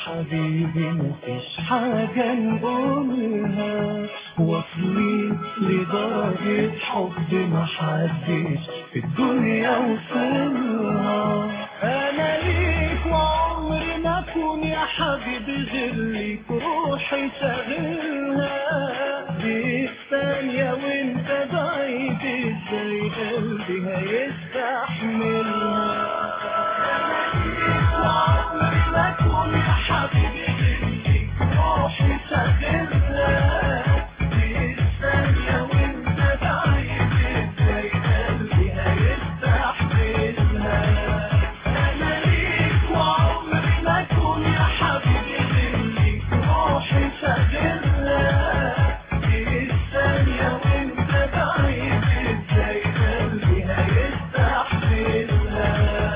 حبيبي مفيش حاجة نقولها واصلين لدرجة حب محدش في الدنيا وصلها أنا ليك وعمري ما أكون يا حبيبي غير ليك روحي شاغلها دي الثانية وانت بعيد ازاي قلبي هيستحملها أنا ليك وعمري ما أكون يا حبيبي غير ليك روحي شاغلها دي الثانية وانت بعيد ازاي قلبي هيستحملها أنا ليك وعمري ما أكون يا حبيبي غير ليك روحي شاغلها دي الثانية وانت بعيد ازاي قلبي هيستحملها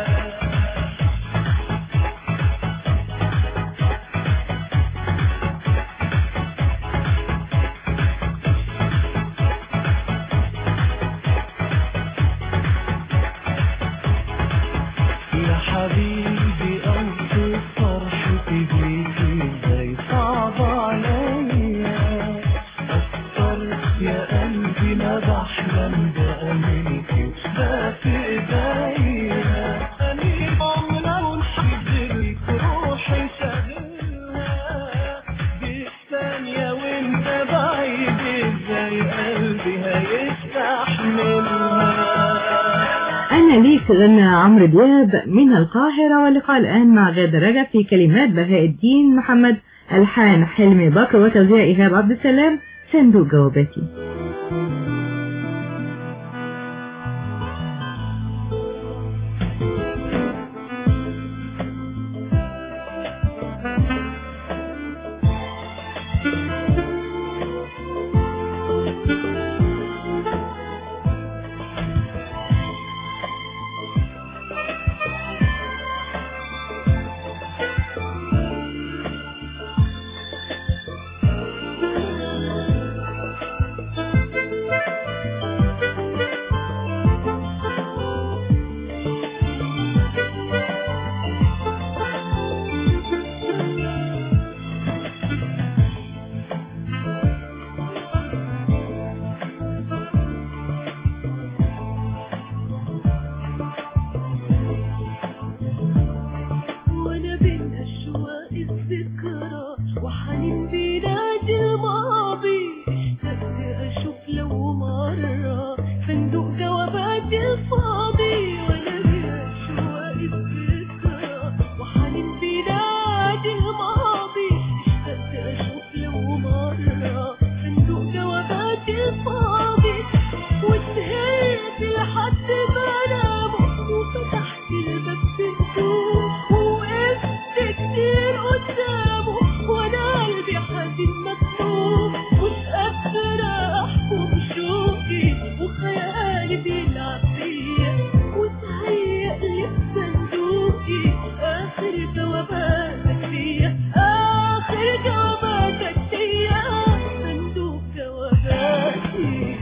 يا حبيبي أوصف فرحتي بيكي ازاي صعب عليا أكتر يا قلبي ما بحلم بأملكي وده في ايديا أني عمري ونحبك روحي شاغلها بالثانية وانت بعيد ازاي قلبي هيستحملها أنا ليك غنى عمرو دياب من القاهرة واللقاء الآن مع غادة رجب في كلمات بهاء الدين محمد ألحان حلمي بكر وتوزيع إيهاب عبد السلام صندوق جواباتي وانا بين اشواق الذكرى وحنين بينادي الماضي اشتقت اشوف لو مرة صندوق جواباتي الفاضي وانا بين اشواق الذكرى وحنين بينادي الماضي اشتقت اشوف لو مرة صندوق جواباتي الفاضي وسهرت لحد ما انام وفتحت الباب بهدوء ووقفت كتير قدامه وانا قلبي حزين مكتوب مش قادرة احكم شوقي وخيالي بيلعب بيا وتهيأ لي في صندوقي اخر جواباتك فيا اخر جواباتك فيا صندوق جواباتي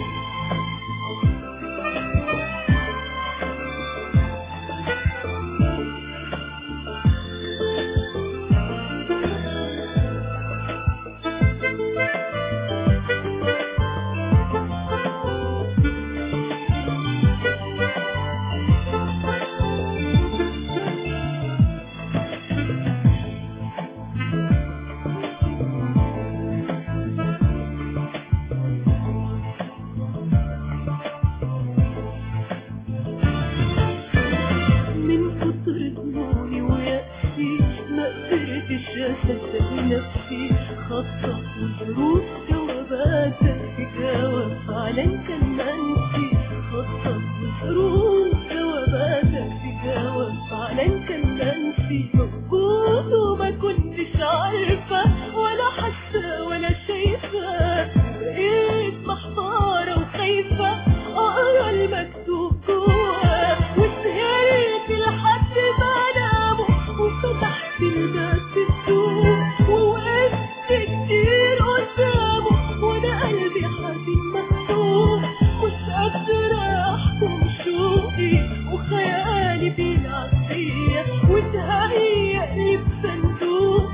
من كتر دموعي ويأسي ما قدرتش أصدق نفسي خطة وظروف جواباتك تجاوب فعلا كان منسي خطة وظروف جواباتك تجاوب فعلا كان منسي موجود وما كنتش عارفة ولا حاسة ولا شايفة بقيت محتارة وخايفة أقرا المكتوب جوا وسهرت لحد ما انام وفتحت الباب بهدوء ووقفت كتير قدامه وانا قلبي حزين مكتوب مش قادرة احكم شوقي وخيالي بيلعب فيا وتهيأ لي بصندوق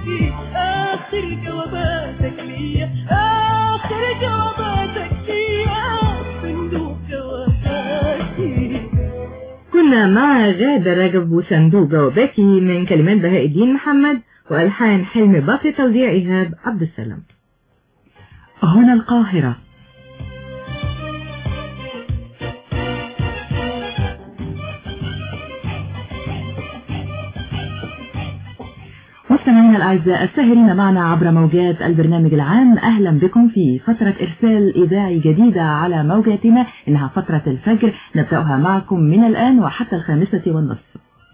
مع غادة رجب وصندوق جواباتي من كلمات بهاء الدين محمد وألحان حلمي بكر توزيع إيهاب عبد السلام هنا القاهرة مستمعينا الأعزاء الساهرين معنا عبر موجات البرنامج العام أهلا بكم في فترة إرسال إذاعي جديدة على موجاتنا إنها فترة الفجر نبدأها معكم من الآن وحتى الخامسة والنصف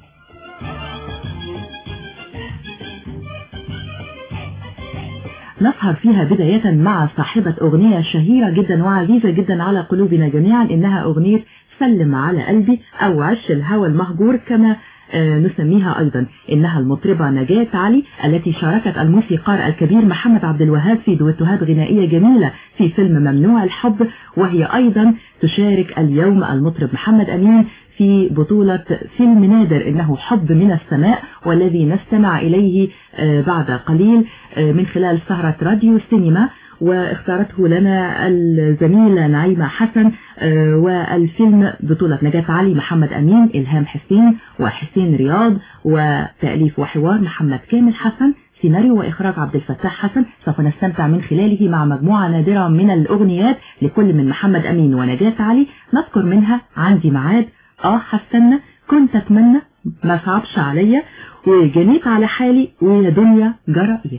نسهر فيها بداية مع صاحبة أغنية شهيرة جدا وعزيزة جدا على قلوبنا جميعا إنها أغنية سلم على قلبي أو عش الهوى المهجور كما آه، نسميها أيضا إنها المطربة نجاة علي التي شاركت الموسيقار الكبير محمد عبد الوهاب في دويتوهات غنائية جميلة في فيلم ممنوع الحب وهي أيضا تشارك اليوم المطرب محمد أمين في بطولة فيلم نادر إنه حب من السماء والذي نستمع إليه آه، بعد قليل آه، من خلال سهرة راديو سينما واختارته لنا الزميلة نعيمة حسن آه، والفيلم بطولة نجاة علي محمد أمين إلهام حسين وحسين رياض وتأليف وحوار محمد كامل حسن سيناريو وإخراج عبد الفتاح حسن سوف نستمتع من خلاله مع مجموعة نادرة من الأغنيات لكل من محمد أمين ونجاة علي نذكر منها عندي معاد آه حسنا كنت أتمنى ما صعبش عليا وجنيت على حالي ويا دنيا جرى إيه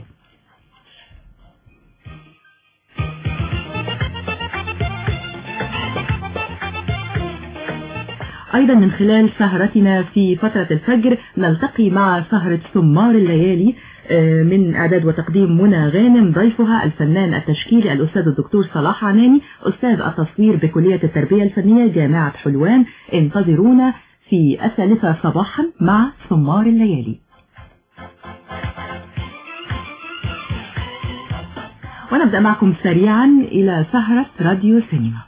أيضا من خلال سهرتنا في فترة الفجر نلتقي مع سهرة سمار الليالي آه، من إعداد وتقديم منى غانم ضيفها الفنان التشكيلي الأستاذ الدكتور صلاح عناني أستاذ التصوير بكلية التربية الفنية جامعة حلوان انتظرونا في الثالثة صباحا مع سمار الليالي ونبدأ معكم سريعا إلى سهرة راديو سينما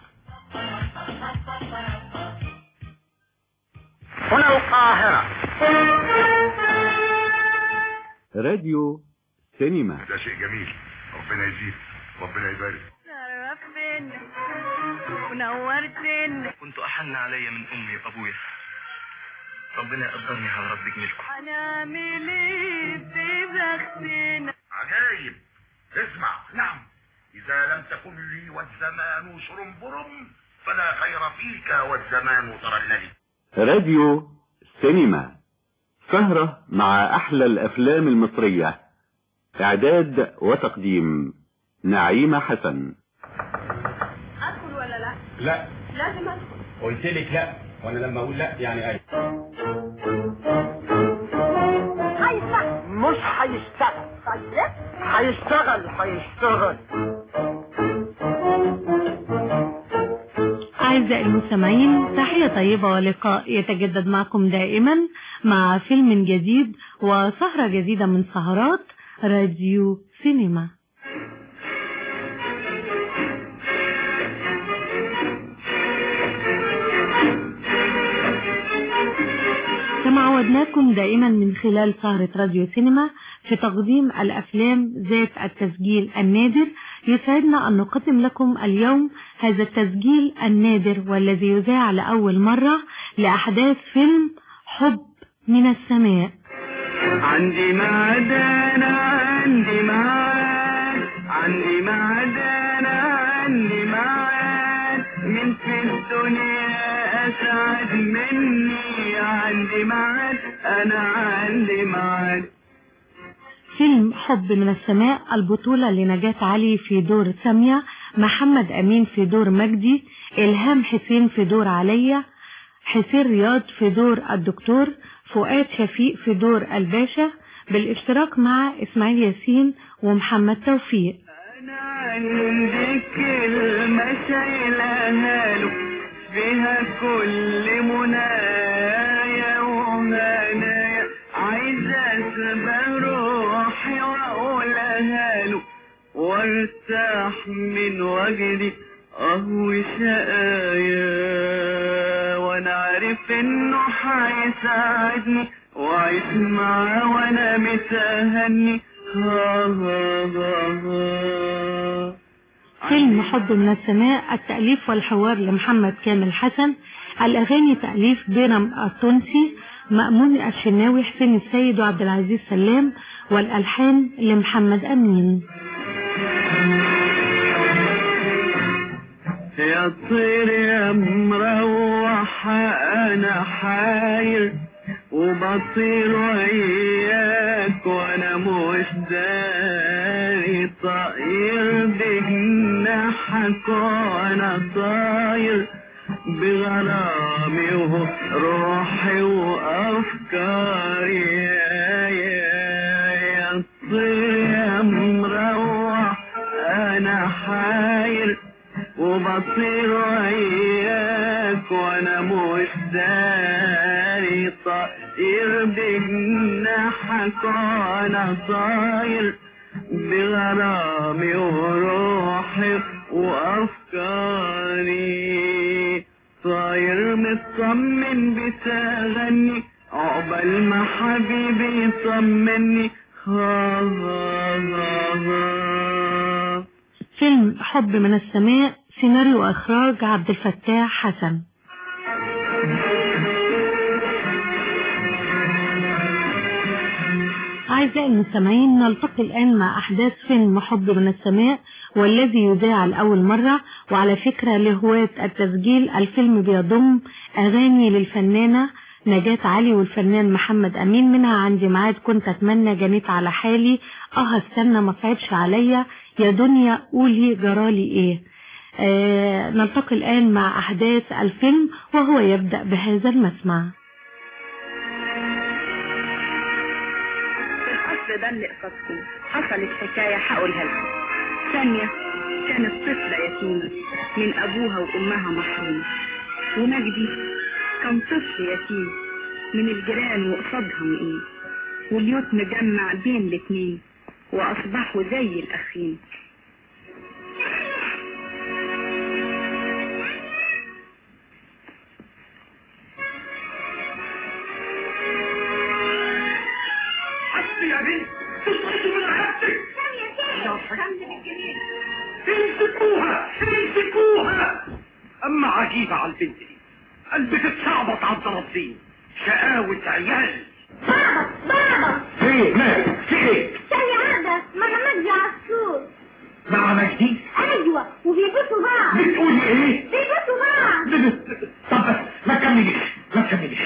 هنا القاهرة راديو سينما ده شيء جميل ربنا يزيد ربنا يبارك شرفتنا ونورتنا كنت أحن علي من أمي وأبويا ربنا يقدرني على رب جميلكم هنعمل ايه في بختنا عجايب اسمع نعم إذا لم تكن لي والزمان شرنبرم فلا خير فيك والزمان ترللي راديو سينما سهرة مع أحلى الأفلام المصرية إعداد وتقديم نعيمة حسن ادخل ولا لا لا لازم ادخل قلت لك لا وانا لما اقول لا يعني اي هيسمع مش هيشتغل طيب هيشتغل هيشتغل أعزائي المستمعين تحية طيبة ولقاء يتجدد معكم دائما مع فيلم جديد وسهرة جديدة من سهرات راديو سينما كما عودناكم دائما من خلال سهرة راديو سينما في تقديم الأفلام ذات التسجيل النادر يسعدنا أن نقدم لكم اليوم هذا التسجيل النادر والذي يذاع لأول مرة لأحداث فيلم حب من السماء عندي ميعاد انا عندي ميعاد عندي ميعاد انا عندي ميعاد مين في الدنيا اسعد مني عندي ميعاد انا عندي ميعاد فيلم حب من السماء البطولة لنجاة علي في دور سامية محمد أمين في دور مجدي إلهام حسين في دور عليا حسين رياض في دور الدكتور فؤاد شفيق في دور الباشا بالاشتراك مع إسماعيل ياسين ومحمد توفيق انا عندي كلمة شايلها له فيها كل منايا وهنايا عايزة اسبق روحي واقولها له وارتاح من وجدي اهو شقايا وانا عارف انه هيساعدني وعيش معاه وانا متهني ها ها ها ها فيلم حب من السماء التأليف والحوار لمحمد كامل حسن الأغاني تأليف بيرم التونسي مأمون الشناوي حسين السيد وعبد العزيز سلام والألحان لمحمد أمين يا طير يا مروح انا حاير وبطير وياك وانا مش داري طاير بجناحك وانا طاير بغرامي وروحي وافكاري يا يا يا طير يا مروح انا حاير وبطير وياك وانا مش داري طاير بجناحك وانا طاير بغرامي وروحي وافكاري طاير مطمن بتغني عقبال ما حبيبي يطمني ها ها ها ها فيلم حب من السماء سيناريو وإخراج عبد الفتاح حسن أعزائي المستمعين نلتقي الآن مع أحداث فيلم حب من السماء والذي يذاع لأول مرة وعلى فكرة لهواة التسجيل الفيلم بيضم أغاني للفنانة نجاة علي والفنان محمد أمين منها عندي ميعاد كنت أتمنى جنيت على حالي اه استنى ما صعبش عليا يا دنيا قولي جرالي ايه آه نلتقي الآن مع أحداث الفيلم وهو يبدأ بهذا المسمع في القصر ده اللي قصدكم حصلت حكاية هقولها لكم ثانية كانت طفلة يتيمة من أبوها وأمها محرومة ومجدي كان طفل يتيم من الجيران وقصادها مقيم واليوت مجمع بين الاتنين وأصبحوا زي الأخين حسبي يا بنت تسقط من رقبتك امسكوها امسكوها اما عجيبة على البنت دي قلبك اتشعبط على الضربين شقاوة عيال بابا بابا ايه مالك في ايه ثانية واحدة مع مجدي عصفور مع مجدي أيوة وبيبصوا بعض بتقولي ايه بيبصوا بعض طب بس ما تكمليش ما تكمليش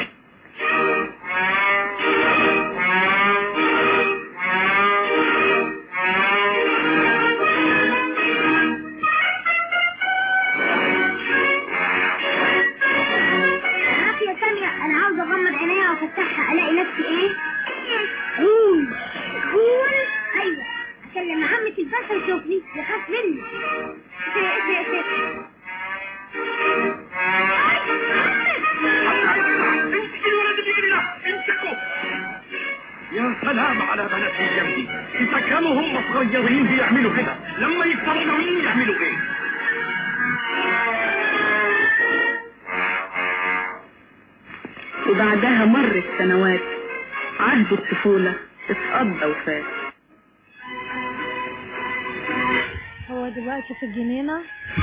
عارف يا سامية أنا عاوزة أغمض عينيا وأفتحها ألاقي نفسي إيه؟ غول غول أيوة عشان لما عمة الباشا يشوفني يخاف مني امسكي الولد اللي يجري ده امسكه يا سلام على بنات الجنبي اذا كانوا هم صغيرين بيعملوا كده لما يكبروا ناويين يعملوا ايه وبعدها مرت سنوات عهد الطفولة اتقضى وفات هو دلوقتي في الجنينة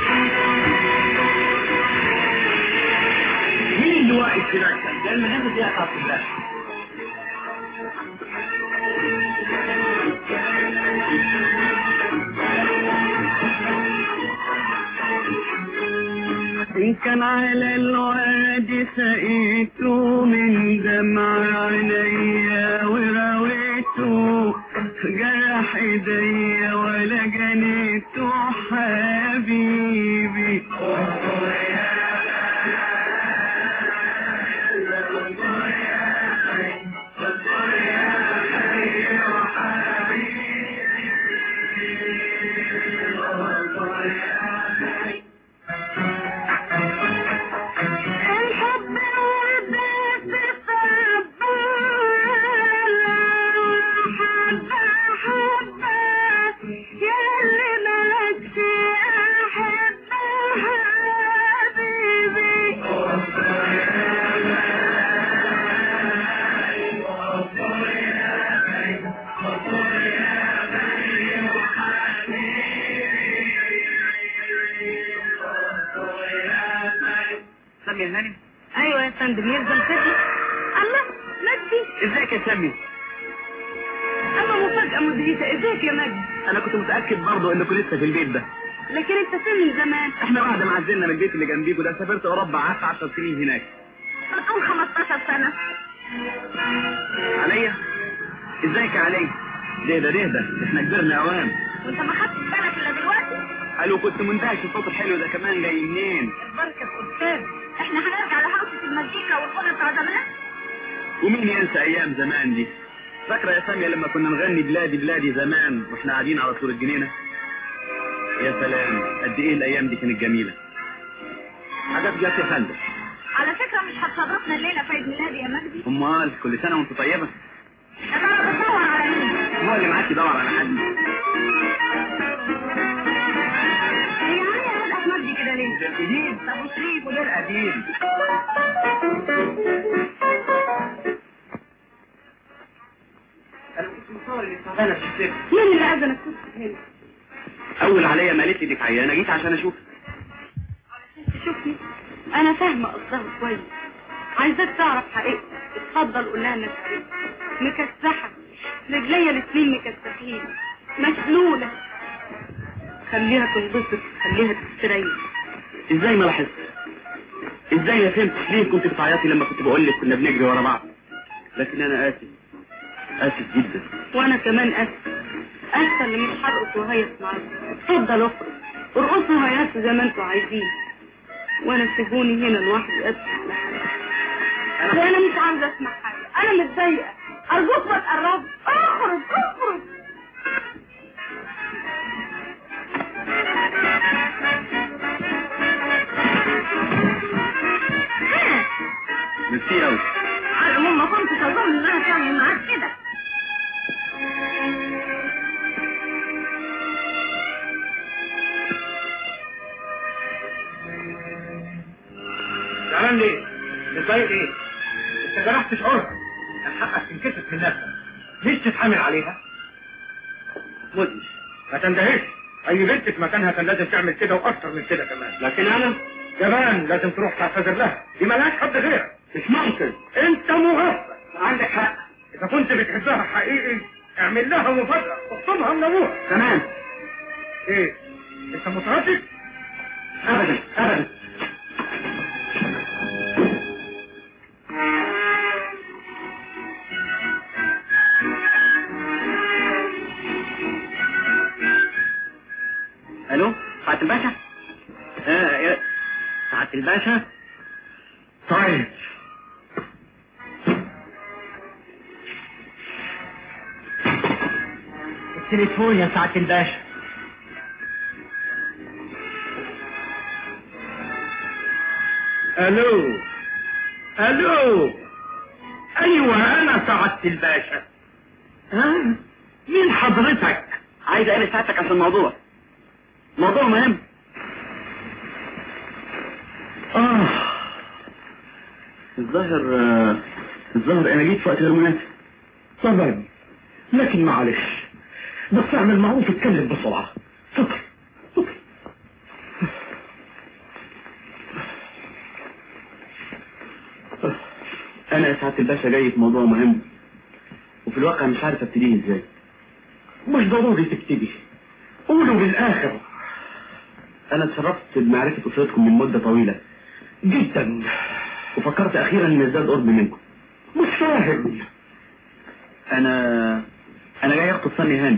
مين اللي واقف هناك ده المهم دي عبد الله إن كان على الوادي سقيته من دمع عينيا ورويته جرح ايديا ولا جنيته حبيبي الحب والبس فبا حبة حبة ياللي ملكش أحبة حبيبي سامية هانم ايوه يا فندم يلزم ختم الله مجدي ازيك يا سامية اما مفاجأة مدهشة ازيك يا مجدي انا كنت متأكد برضه انكم لسه في البيت ده لكن انت فين من زمان احنا بعد ما عزلنا من البيت اللي جنبيكوا ده سافرت اوروبا قعدت 10 سنين هناك بتقول 15 سنة عليا ازيك يا عليا ليه ده ليه ده احنا كبرنا اوام وانت ما خدتش بالك الا دلوقتي قالوا كنت مندهش الصوت الحلو ده كمان جاي منين بركة استاذ احنا هنرجع لحوسة المزيكا والغنى بتاع زمان ومين ينسى ايام زمان دي فاكرة يا سامية لما كنا نغني بلادي بلادي زمان واحنا قاعدين على طول الجنينة يا سلام قد ايه الايام دي كانت جميلة حاجات جات يا فندم على فكرة مش هتشرفنا الليلة في عيد ميلادي يا مجدي امال كل سنة وانت طيبة يا ترى بتدور على مين؟ هو اللي معاك يدور على حد هي عالية الأحمر دي كده ليه؟ ده الجديد طب وشريف وده القديم انا كنت مصور اللي تعبانه في السجن مين اللي أذنك تسكت هنا؟ اول عليا ما قالت لي ديك عيانه جيت عشان اشوف شوفني أنا فاهمة قصدها كويس عايزاك تعرف حقيقتي اتفضل قول لها إنك عرفت مكسحة رجليا الاتنين مكسحين مشلولة خليها تنبسط خليها تستريح ازاي ما لاحظت ازاي ما فهمتش ليه كنت بتعيطي لما كنت بقول لك كنا بنجري ورا بعض لكن انا اسف اسف جدا وانا كمان اسف اسف اللي مش هرقص وهيص معاكم اتفضل اخرج ارقصوا وهيصوا زي ما انتوا عايزين وانا سيبوني هنا لوحدي ابكي على حالي لا انا مش عاوزه اسمع حاجه انا متضايقه ارجوك ما تقربش اخرج اخرج ها ميرسي قوي على العموم ما كنتش اظن انها تعمل معاك كده زعلان ليه؟ متضايق ليه؟ انت جرحت شعورها كان حقك تنكسف من نفسك مش تتحامل عليها مدهش ما تندهش اي بنت في مكانها كان لازم تعمل كده واكتر من كده كمان لكن انا كمان لازم تروح تعتذر لها دي ملهاش حد غيرك مش ممكن انت مغفل عندك حق اذا كنت بتحبها حقيقي اعمل لها مفاجأة اخطبها من ابوها تمام ايه انت متردد ابدا ابدا الو سعادة الباشا آه يا سعادة الباشا طيب التليفون يا سعادة الباشا الو الو ايوه انا سعادة الباشا ها مين حضرتك عايز اقابل سعادتك عشان الموضوع موضوع مهم اه الظاهر آه، الظاهر انا جيت في وقت غير مناسب طبعا لكن معلش بس اعمل معروف اتكلم بسرعة فكر فكر انا يا سعادة الباشا جاي في موضوع مهم وفي الواقع مش عارف ابتديه ازاي مش ضروري تبتدي قولوا بالاخر انا اتشرفت بمعرفة اسرتكم من مدة طويلة جدا وفكرت اخيرا ان ازداد قرب منكم مش فاهم انا انا جاي اخطب سامي هاني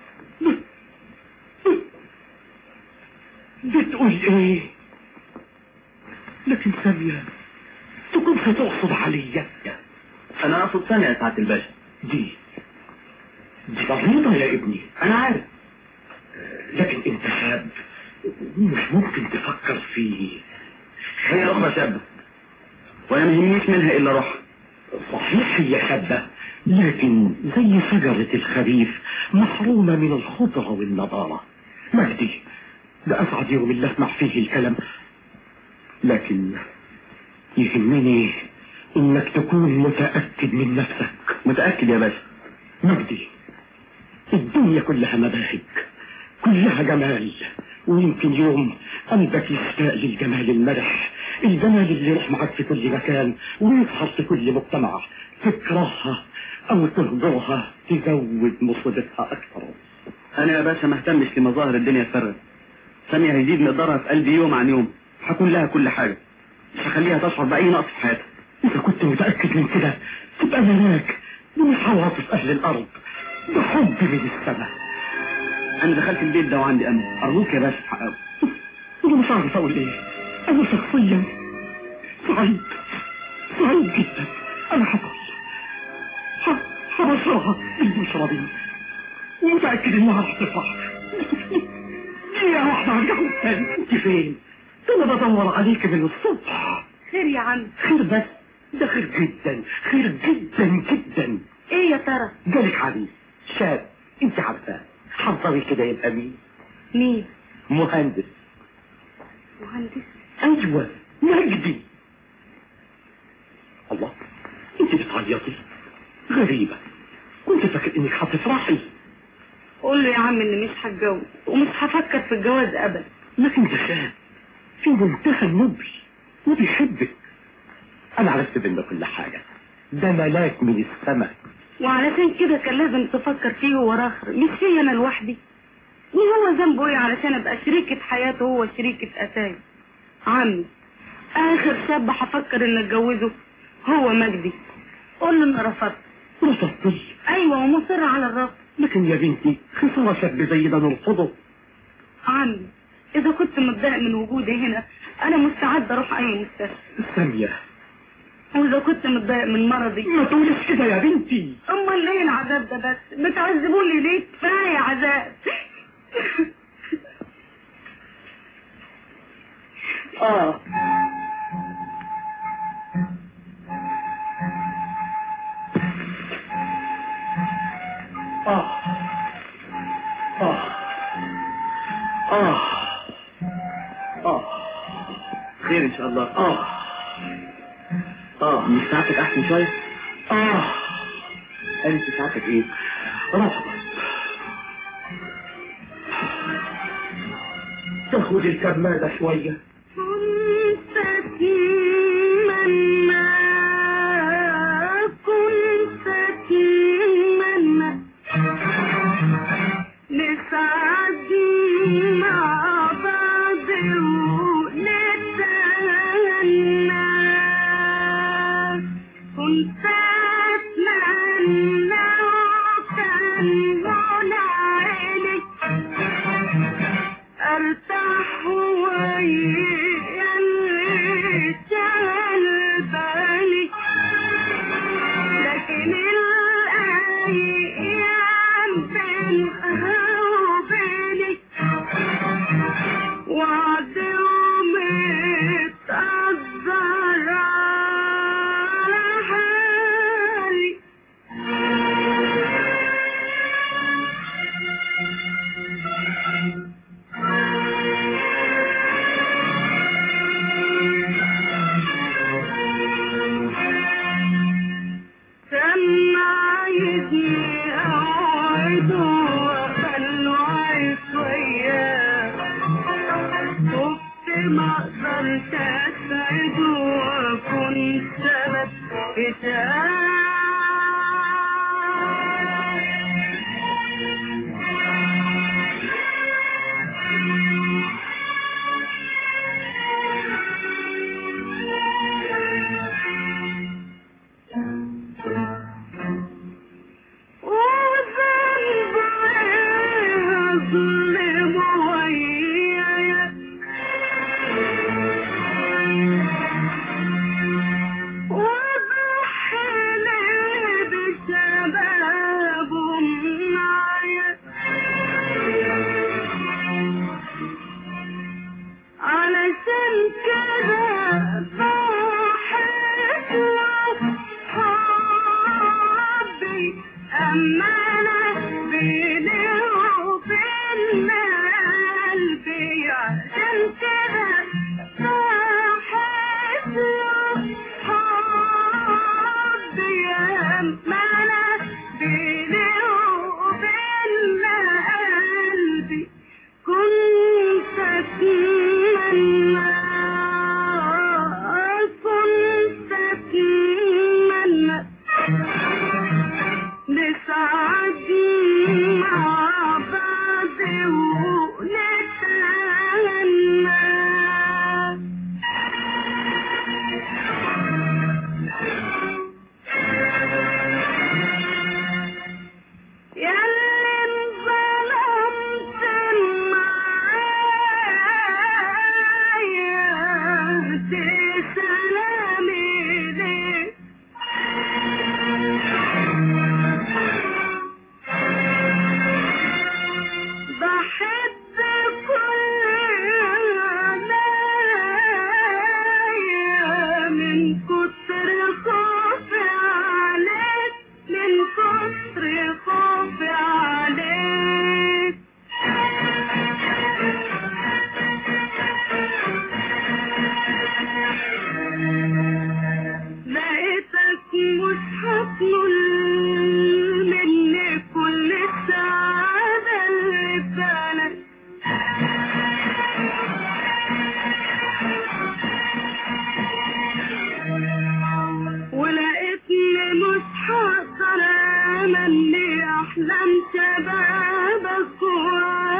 بتقول ايه لكن سامية تكون تقصد عليا انا اقصد سامي يا سعادة الباشا دي دي بسيطة يا ابني انا عارف لكن انت شاب مش ممكن تفكر في هي اخرى شابة وانا ما يهمنيش منها الا روحها صحيح هي شابة لكن زي شجرة الخريف محرومة من الخضرة والنضارة مجدي ده أسعد يوم اللي أسمع فيه الكلام لكن يهمني إنك تكون متأكد من نفسك متأكد يا باشا مجدي الدنيا كلها مباهج كلها جمال ويمكن يوم قلبك يشتاق للجمال المرح الجمال اللي يروح معاك في كل مكان ويظهر في كل مجتمع تكرهها او تهجرها تزود مصيبتها اكثر انا يا باشا ما اهتمش لمظاهر الدنيا الفرد سامية هيزيد مقدارها في قلبي يوم عن يوم هكون لها كل حاجة مش هخليها تشعر بأي نقص في حياتها اذا كنت متأكد من كده تبقى ملاك من عواطف اهل الارض ده حب من السماء انا دخلت البيت ده وعندي امل ارجوك يا باشا تحققه انا مش عارف اقول ايه انا شخصيا سعيد سعيد جدا انا هاكل ه- هبشرها بالبشرى دي ومتأكد انها هتفرح دقيقة واحدة هرجعوا تاني انت فين؟ انا بدور عليك من الصبح خير يا عم خير بس ده خير جدا خير جدا جدا ايه يا ترى جالك عريس شاب انت عارفاه حضري كده يبقى مين مين مهندس مهندس ايوه مجدي الله انت بتعيطي غريبة كنت فاكر انك هتفرحي قول له يا عم اني مش هتجوز ومش هفكر في الجواز ابدا لكن ده شاب في منتهى النبل وبيحبك انا عرفت منه كل حاجة ده ملاك من السماء وعلشان كده كان لازم تفكر فيه هو اخر مش فيا انا لوحدي ايه هو ذنبه ايه علشان ابقى شريكة حياته هو شريكة اتاي عمي اخر شاب هفكر ان اتجوزه هو مجدي قول له اني رفضت رفضتي ايوه ومصر على الرفض لكن يا بنتي خسارة شاب زي ده نرفضه عمي اذا كنت متضايق من وجودي هنا انا مستعدة اروح اي مستشفى سامية واذا كنت متضايق من مرضي ما تقولش كده يا بنتي امال ليه العذاب ده بس بتعذبوني ليه كفايه عذاب اه اه اه اه اه خير ان شاء الله اه اه مش ساعتك احسن شوية اه انت ساعتك ايه رفضت تاخد الكمادة شوية كنت أتمنى كنت أتمنى نسعد مع بعض ونتهنى كنت أتمنى وكان منى عينك ارتاح ويا اللي شغل بالي لكن الايام بينها وبينك وعد ومتقدر على حالي كان عايزني اوعده واقبل وعيش وياه شفت ما قدرت اسعده واكون سبب في وذنب يظلم وياك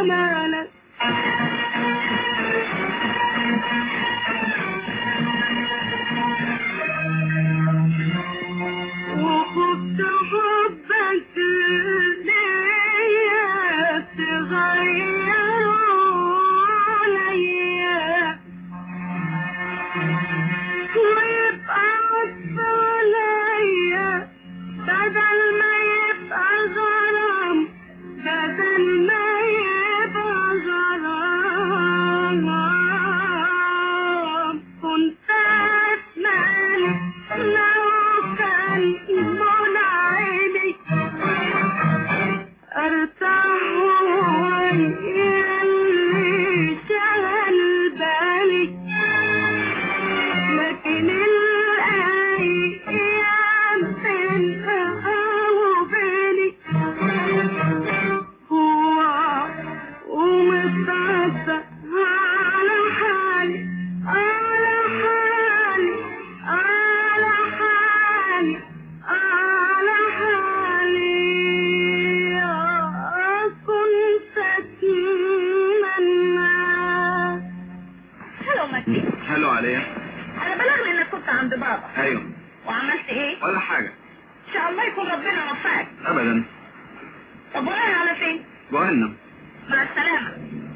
جمالك وخفت حبك ليا تغير عليا ويبقى عطف عليا بدل ما يبقى غرام بدل ما يبقى غرام كنت أتمنى لو كان منعيني ارتاح ويا اللي شغل بالي لكن الأيام بينها وبيني هو ومتعبة على حالي على حالي على حالي على حالي كنت أتمنى هلو مجدي حلو عليا انا بلغني انك كنت عند بابا ايوه وعملت ايه ولا حاجة ان شاء الله يكون ربنا وفقك ابدا طب ورايح على فين جهنم مع السلامة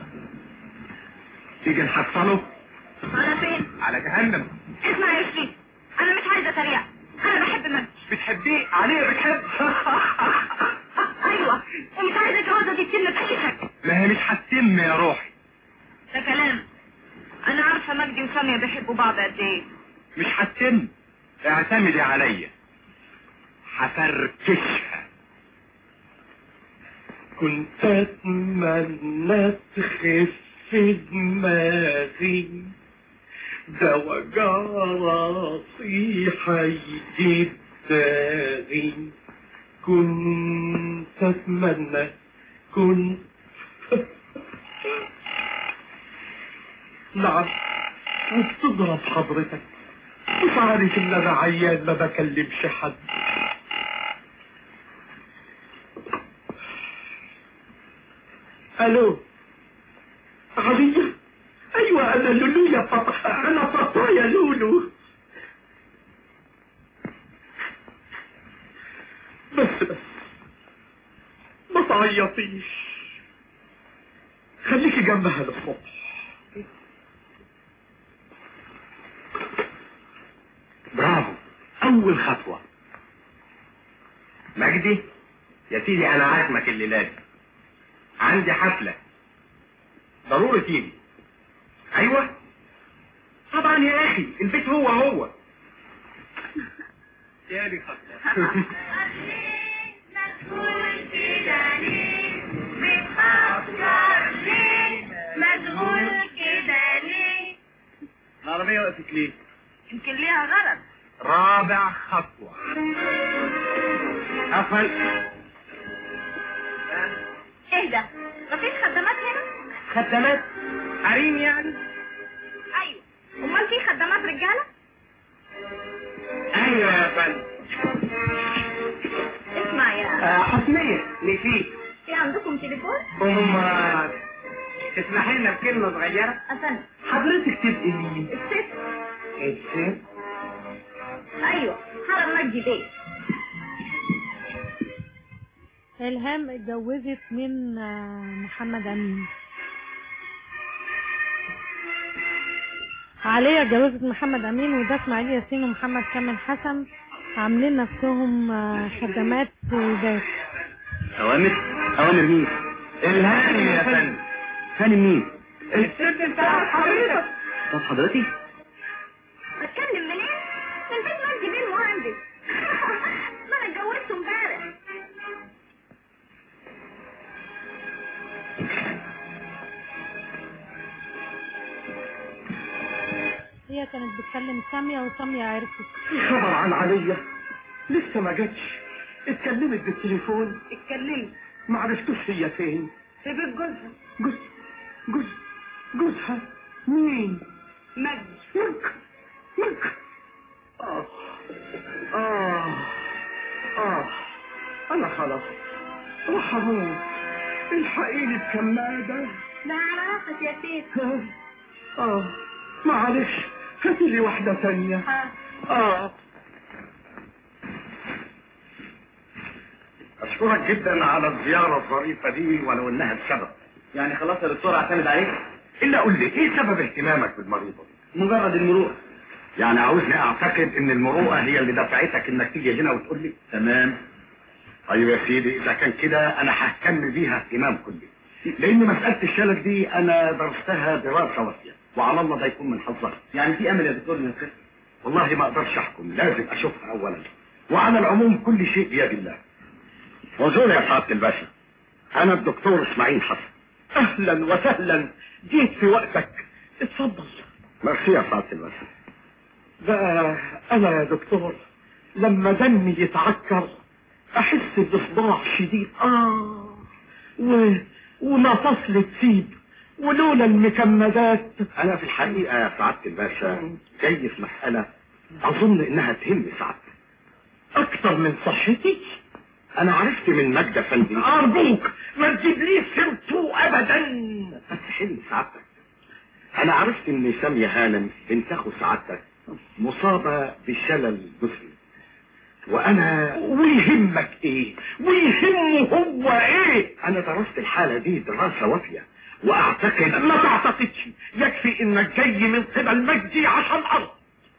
تيجي نحصله على فين على جهنم اسمع يا شريف انا مش عايزة تريق انا بحب مجدي بتحبيه عليه بتحب ايوه ومش عايزة الجوازة دي تتم في عيشك ما هي مش هتتم يا روحي ده كلام انا عارفة مجدي وسامية بيحبوا بعض قد ايه مش هتتم اعتمدي عليا هفركشها كنت اتمنى تخف دماغي ده وجع راسي هيجيب داغي كنت اتمنى كنت نعم وبتضرب حضرتك مش عارف ان انا عيان ما بكلمش حد الو عليا ايوه انا لولو يا بابا انا بابا يا لولو بس بس ما تعيطيش خليكي جنبها للصبح برافو اول خطوة مجدي يا سيدي انا عازمك الليلة دي عندي حفلة ضروري تيجي ايوه طبعا يا اخي البيت هو هو يا دي خطوة مشغول كده ليه العربية وقفت ليه يمكن ليها غرض رابع خطوة قفل ايه ده مفيش خدامات هنا خدامات حريم يعني ايوه امال في خدامات رجاله ايوه يا فندم اسمع يا حسنية نسيت في عندكم تليفون امال تسمحي لنا بكلمة صغيرة استنى حضرتك تبقي مين الست الست ايوه حرم مجدي بيه إلهام اتجوزت من آه، محمد أمين عليا اتجوزت محمد أمين وده إسماعيل ياسين ومحمد كامل حسن عاملين نفسهم آه، خدمات سيدات اوامر اوامر مين الهام يا فندم فندم مين الست بتاع حضرتك طب حضرتك بتكلم منين من بيت مجدي بيه المهندس ما انا اتجوزته امبارح هي كانت بتكلم سامية وسامية عرفت خبر عن عليا لسه ما جاتش اتكلمت بالتليفون اتكلمت ما عرفتوش هي فين في بيت جوزها جوز جوز جوزها مين مجدي مك مك آه آه آه أنا خلاص راح أموت الحقيني بكمادة ده على راسك يا سيد اه معلش هاتي لي واحدة تانية اه اشكرك جدا على الزيارة الظريفة دي ولو انها بسبب يعني خلاص يا دكتور اعتمد عليك الا قول لي ايه سبب اهتمامك بالمريضة دي مجرد المرور يعني عاوزني اعتقد ان المروءة هي اللي دفعتك انك تيجي هنا وتقول لي تمام طيب يا سيدي اذا كان كده انا ههتم بيها اهتمام كلي لان مسألة الشلل دي انا درستها دراسة وافية وعلى الله ده يكون من حظها يعني في امل يا دكتور من الخف والله ما اقدرش احكم لازم اشوفها اولا وعلى العموم كل شيء بيد الله وزول يا سعادة الباشا انا الدكتور اسماعيل حسن اهلا وسهلا جيت في وقتك اتفضل ميرسي يا سعادة الباشا بقى انا يا دكتور لما دمي يتعكر احس بصداع شديد اه و... ومفاصلي تسيب ولولا المكمدات انا في الحقيقه يا سعاده الباشا جاي في مساله اظن انها تهم سعادتك اكتر من صحتي انا عرفت من مجد افندي ارجوك ما تجيبليش سيرته ابدا بس حلم سعادتك انا عرفت ان سامية هانم بنت اخو سعادتك مصابة بشلل جسمي وانا ويهمك ايه ويهمه هو ايه انا درست الحالة دي دراسة وافية واعتقد ما تعتقدش يكفي انك جاي من قبل مجدي عشان ارض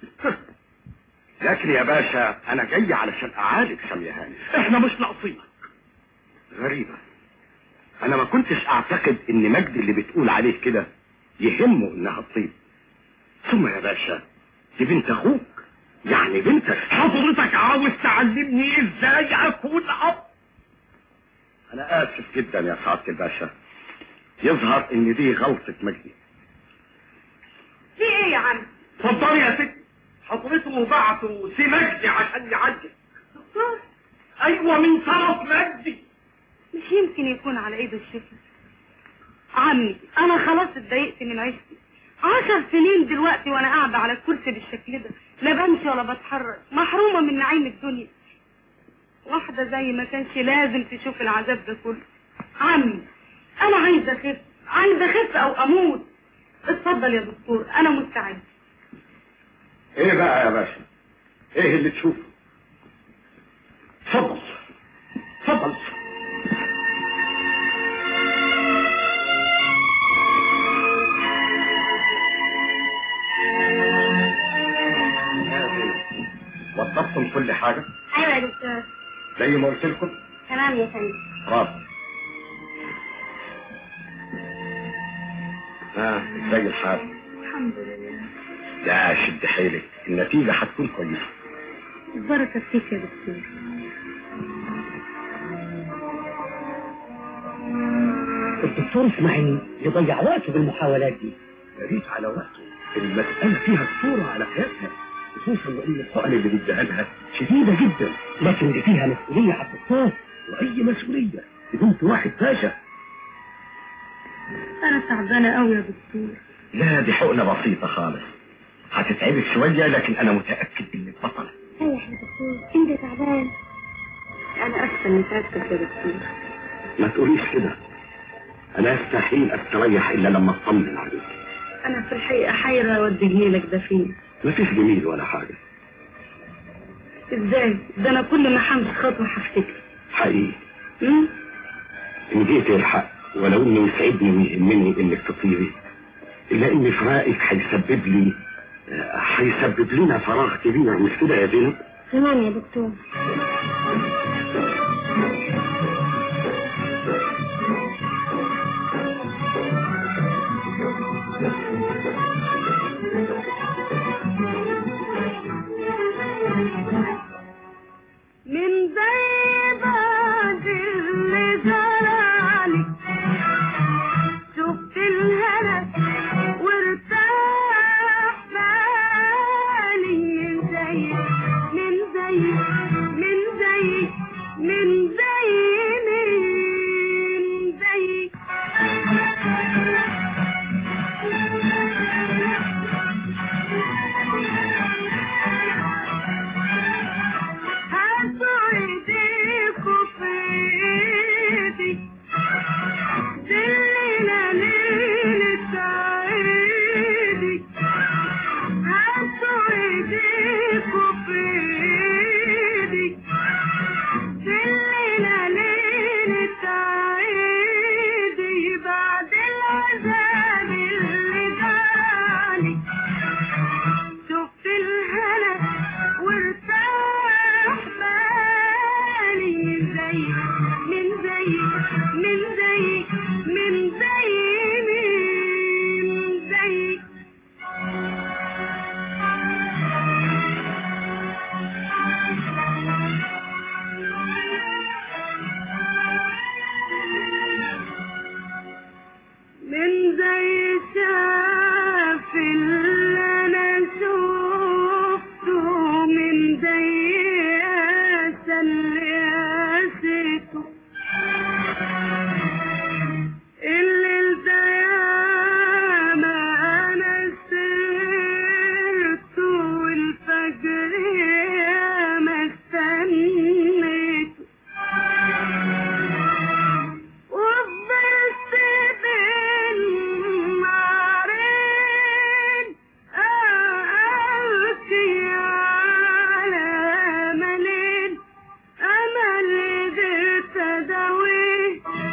لكن يا باشا انا جاي علشان اعالج سامية هانم احنا مش ناقصينك غريبة انا ما كنتش اعتقد ان مجدي اللي بتقول عليه كده يهمه انها تطيب ثم يا باشا دي بنت اخوك يعني بنتك حضرتك عاوز تعلمني ازاي اكون اب انا اسف جدا يا سعادة الباشا يظهر ان دي غلطة مجدي في ايه يا عم اتفضلي يا ست حضرته بعته سي مجدي عشان يعالجك دكتور ايوه من طرف مجدي مش يمكن يكون على ايده الشفا عمي انا خلاص اتضايقت من عيشتي عشر سنين دلوقتي وانا قاعدة على الكرسي بالشكل ده لا بمشي ولا بتحرك محرومة من نعيم الدنيا واحدة زي ما كانش لازم تشوف العذاب ده كله عمي انا عايزة اخف عايزة اخف او اموت اتفضل يا دكتور انا مستعد ايه بقى يا باشا ايه اللي تشوفه اتفضل اتفضل وضبطتم كل حاجة ايوه يا دكتور زي ما قلت لكم تمام يا فندم برافو ها ازاي الحال الحمد لله لا شد حيلك النتيجة هتكون كويسة البركة فيك يا دكتور الدكتور اسماعيل يضيع وقته بالمحاولات دي يا ريت على وقته المسألة فيها خطورة على حياتها خصوصا لأن الحقن اللي بيديها لها شديدة جدا لكن دي فيها مسؤولية على الدكتور وأي مسؤولية بنت واحد باشا انا تعبانة قوي يا دكتور لا دي حقنة بسيطة خالص هتتعبك شوية لكن أنا متأكد إنك بطلة ريح يا دكتور انت تعبان انا اسفة اني تعبتك يا دكتور ما تقوليش كده أنا أستحيل أستريح إلا لما أطمن عليك انا في الحقيقة حيرة اوديه لك ده فين مفيش جميل ولا حاجة ازاي ده انا كل ما همشي خطوة هفتكر حقيقي أمم؟ إن جيت الحق ولو إنه يسعدني ويهمني إنك تطيري إلا إن فراقك هيسبب لي آه، هيسبب لنا فراغ كبير مش كده يا زينب؟ تمام يا دكتور من بيضة اللي جرالي شفت الهنا وارتاح بالي من زي من زي من العذاب اللي جرالي شفت الهنا وارتاح بالي من زي من زي من زي من زي من زي من زي شاف اللي انا شفته من زي اسى اللي قاسيته الليل ده ياما انا سرته والفجر ياما استنيته وفضلت بين نارين أبكي على أملين أمل قدرت أداويه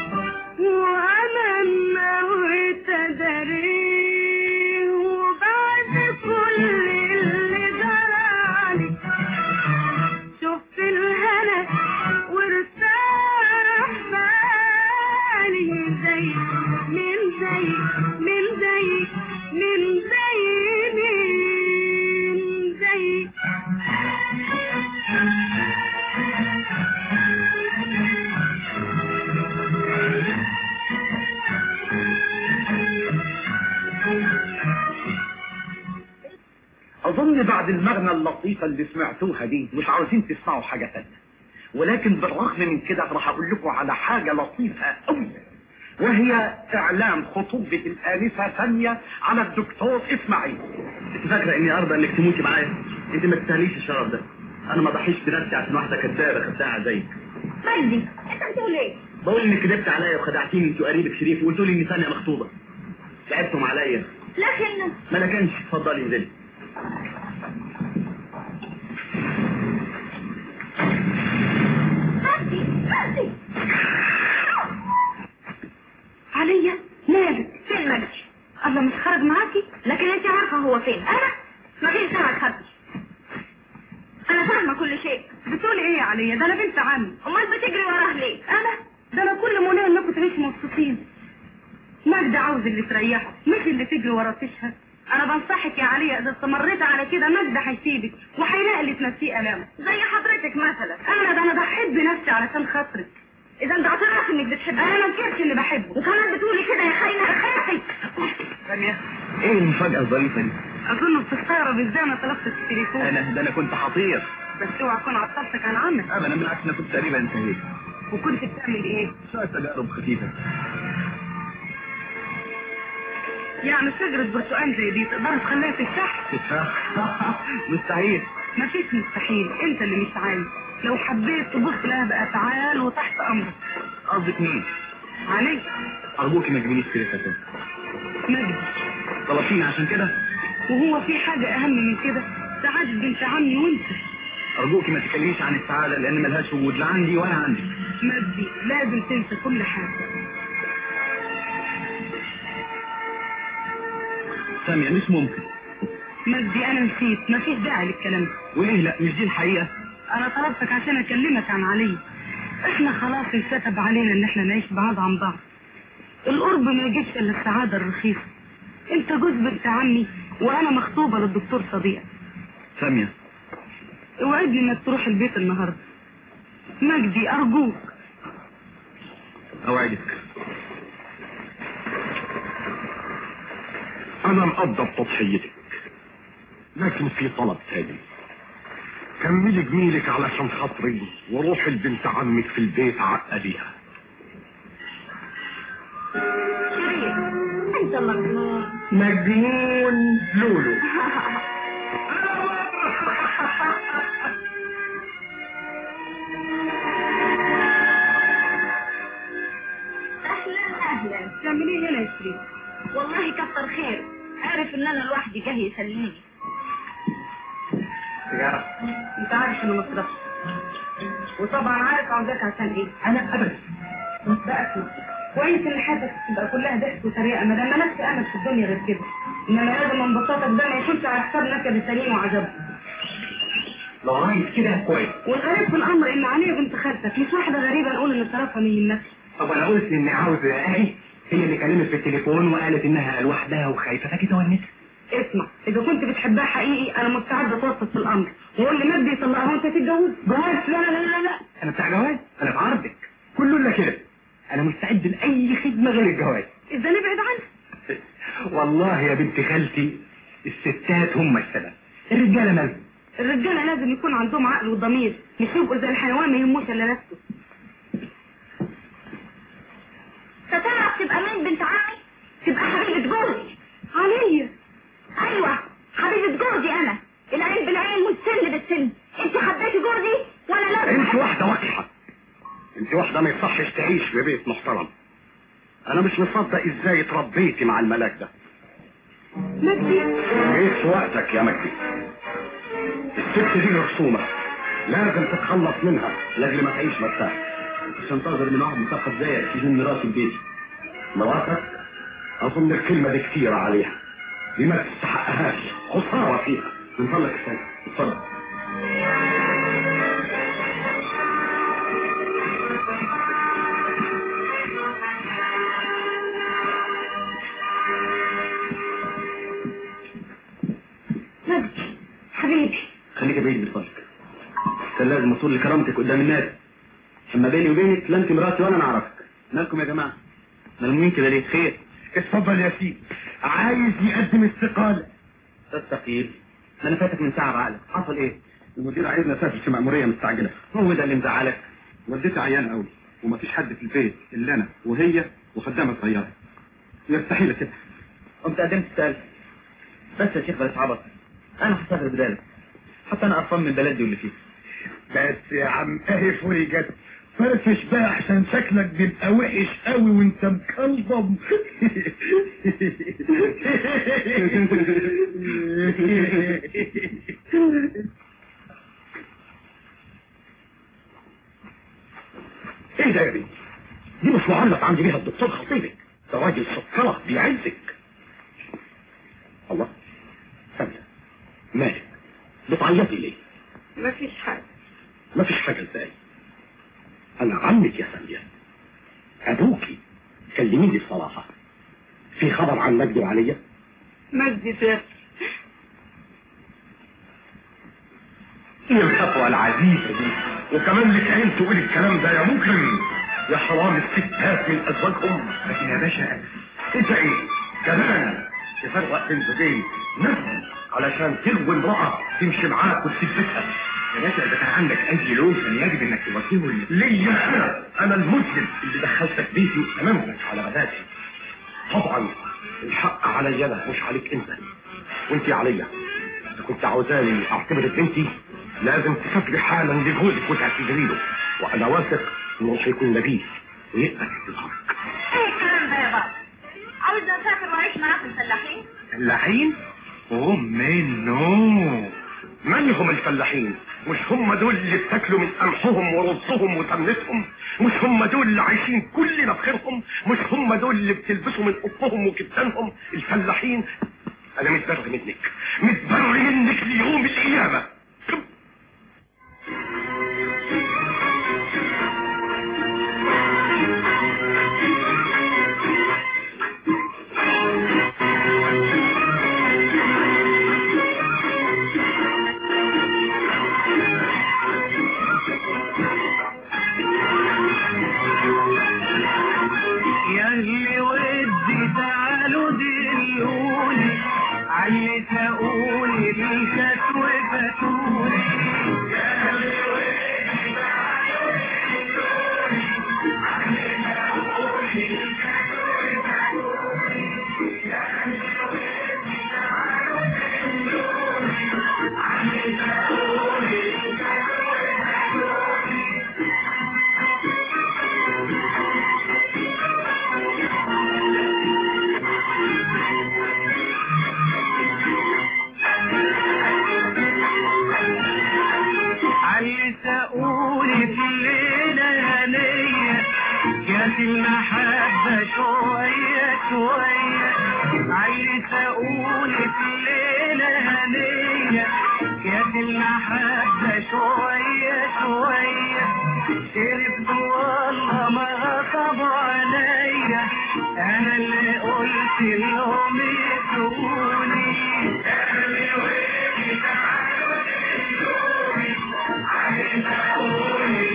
وأمل نويت أداريه وبعد كل اللي جرالي شفت الهنا وارتاح بالي من زي من زي من زي من زي من زي أظن بعد المغنى اللطيفة اللي سمعتوها دي مش عاوزين تسمعوا حاجة تانية ولكن بالرغم من كده راح أقول لكم على حاجة لطيفة أوي وهي إعلان خطوبة الآنسة ثانية على الدكتور إسماعيل انت فاكره اني ارضى انك تموتي معايا انت ما تستاهليش الشرف ده انا ما ضحيش بنفسي عشان واحده كدابه خداعه زيك مجدي انت بتقول ايه؟ بقول انك كدبت عليا وخدعتيني انت وقريبك شريف وقلت لي اني ثانيه مخطوبه لعبتم عليا لكن ما انا كانش اتفضلي انزلي مجدي مجدي عليا مالك فين مجدي؟ الله مش خرج معاكي لكن انت عارفه هو فين انا ما فيش داعي تخبي انا فاهمه كل شيء بتقولي ايه يا عليا ده انا بنت عمي امال بتجري وراه ليه انا ده انا كل منى انكم تعيشوا مبسوطين مجدي عاوز اللي تريحه مش اللي تجري ورا تشهد انا بنصحك يا عليا اذا استمريت على كده مجدي هيسيبك وهيلاقي اللي تنسيه الامه زي حضرتك مثلا انا ده انا ضحيت بنفسي علشان خاطرك اذا انت اعترف انك بتحبني انا ما انكرش اني بحبه وكمان بتقولي كده يا خاينه يا خاينه ثانيه ايه المفاجاه الظريفه دي اظن بتستغرب ازاي انا طلبت التليفون انا ده انا كنت حطير بس اوعى اكون عطلتك عن عمك ابدا بالعكس انا كنت تقريبا انتهيت وكنت بتعمل ايه شويه تجارب خفيفه يعني شجرة برتقال زي دي تقدر تخليها تفتح تفاح مستحيل مفيش مستحيل انت اللي مش عايز لو حبيت تبص لها بافعال وتحت امرك قصدك مين عليك ارجوك ما تجيبليش سيرتها تاني مجدي طلبتيني عشان كده وهو في حاجة اهم من كده سعادة بنت عمي وانت ارجوك ما تتكلميش عن السعاده لان ملهاش وجود لا عندي ولا عندي مجدي لازم تنسى كل حاجة ساميه مش ممكن مجدي انا نسيت مفيش داعي للكلام ده وايه لا مش دي الحقيقه انا طلبتك عشان اكلمك عن علي احنا خلاص انكتب علينا ان احنا نعيش بعاد عن بعض القرب ما يجيبش الا السعادة الرخيصة انت جوز بنت عمي وانا مخطوبة للدكتور صديق ساميه اوعدني انك تروح البيت النهاردة مجدي ارجوك اوعدك أنا مقدر تضحيتك لكن في طلب تاني كملي جميلك علشان خاطري وروحي لبنت عمك في البيت عقليها شريف انت مجنون مجنون لولو اهلا اهلا تعملي هنا يا شريف والله كتر خير عارف ان انا لوحدي جاي يسليني سيجاره انت عارف انه مصرف وطبعا عارف عاوزاك عشان ايه أنا أبدا بقى كويس ان حياتك تبقى كلها ضحك وتريقه ما دام مالكش امل في الدنيا غير كده انما لازم انبساطك ده ما يكونش على حساب نكد السليم وعجبه لو عايز كده كويس والغريب في الامر ان عليا بنت خالتك مش واحده غريبه نقول ان طرفها ما يهمكش طب انا قلت اني عاوز اهي هي اللي كلمت في التليفون وقالت انها لوحدها وخايفه فاكي تونسها اسمع اذا كنت بتحبها حقيقي انا مستعد اتوسط في الامر واقول لمجدي يطلقها وانت تتجوز جواز لا لا لا لا انا بتاع جواز انا في عرضك كله كده انا مستعد لاي خدمه غير الجواز اذا نبعد عنها والله يا بنت خالتي الستات هم السبب الرجاله مالهم الرجاله لازم يكون عندهم عقل وضمير مش يبقوا زي الحيوان ما يهموش الا نفسه ستعرف تبقى مين بنت عمي تبقى حبيبه جوزي عليا ايوه حبيبه جوزي انا العين بالعين والسن بالسن انت حبيتي جوزي ولا لا انت واحده وقحه انت واحده ما يصحش تعيش في بيت محترم انا مش مصدق ازاي اتربيتي مع الملاك ده مجدي ايه وقتك يا مجدي الست دي رسومه لازم تتخلص منها لاجل ما تعيش مرتاح مش هنتظر من واحد مثقف زيك يجيب مراتي البيت مراتك اظن الكلمه دي كتيره عليها دي ما تستحقهاش خساره فيها من فضلك استنى اتفضل مجدي حبيبي خليك بعيد من فضلك كان لازم اصول لكرامتك قدام الناس اما بيني وبينك لا انت مراتي ولا انا اعرفك مالكم يا جماعه ملمومين كده ليه خير اتفضل يا سيدي عايز يقدم استقاله تستقيل ده انا فاتك من ساعه بعقلك حصل ايه المدير عايزنا نسافر في مأمورية مستعجلة هو ده اللي مزعلك والدتي عيانة قوي ومفيش حد في البيت إلا أنا وهي وخدامة صغيرة يستحيل كده قمت قدمت استقالتي بس يا شيخ بلاش عبط انا هسافر بدالك حتى انا قرفان من بلدي واللي فيه بس يا عم اهي فرجت فرفش بقى عشان شكلك بيبقى وحش قوي وانت مكلضم ايه ده يا بنتي دي مش معلق عندي بيها الدكتور خطيبك ده راجل سكرة بيعزك الله سامية مالك بتعيطي ليه مفيش حاجه مفيش حاجة ازاي انا عمك يا سامية ابوكي كلميني بصراحة في خبر عن مجدي وعليا مجدي سافر ايه الخطوة العزيزة دي وكمان لك عين تقول الكلام ده يا مكرم يا حرام الستات من ازواجهم لكن يا باشا انت ايه كمان تفرق بين زوجين نفس علشان تلوي امرأة تمشي معاك وتسيب بيتها يا باشا اذا كان عندك اي لون كان يجب انك توجهه ليا انا انا المسلم اللي دخلتك بيتي وامامك على غداتي طبعا الحق عليا انا مش عليك انت وانت عليا اذا كنت عاوزاني اعتبرك بنتي لازم تسافري حالا لجوزك وتعتذري له وانا واثق انه مش هيكون نبيه ويقبل اعتذارك ايه الكلام ده يا بابا عاوز اسافر واعيش معاكم فلاحين فلاحين هم منه من هم الفلاحين مش هم دول اللي بتاكلوا من قمحهم ورزهم وتمنتهم مش هم دول اللي عايشين كلنا بخيرهم مش هم دول اللي بتلبسوا من قطهم وكتانهم الفلاحين انا متبرر منك متبرر منك ليوم القيامه يا اللي ودي تعالوا دلوني علي تقولي الكت وفتوني يا اللي ودي تعالوا دلوني علي تقولي الكت وفتوني يا اللي ودي تعالوا دلوني علي تقولي الكت وفتوني علي تقولي في الليلة هنية جات المحبة شوية شوية عايز اقول في الليلة هنية يا دي المحبة شوية شوية شربت والله ما غصب عليا انا اللي قلت لهم يسوني انا اللي قلت تعالوا تسوني عايز اقول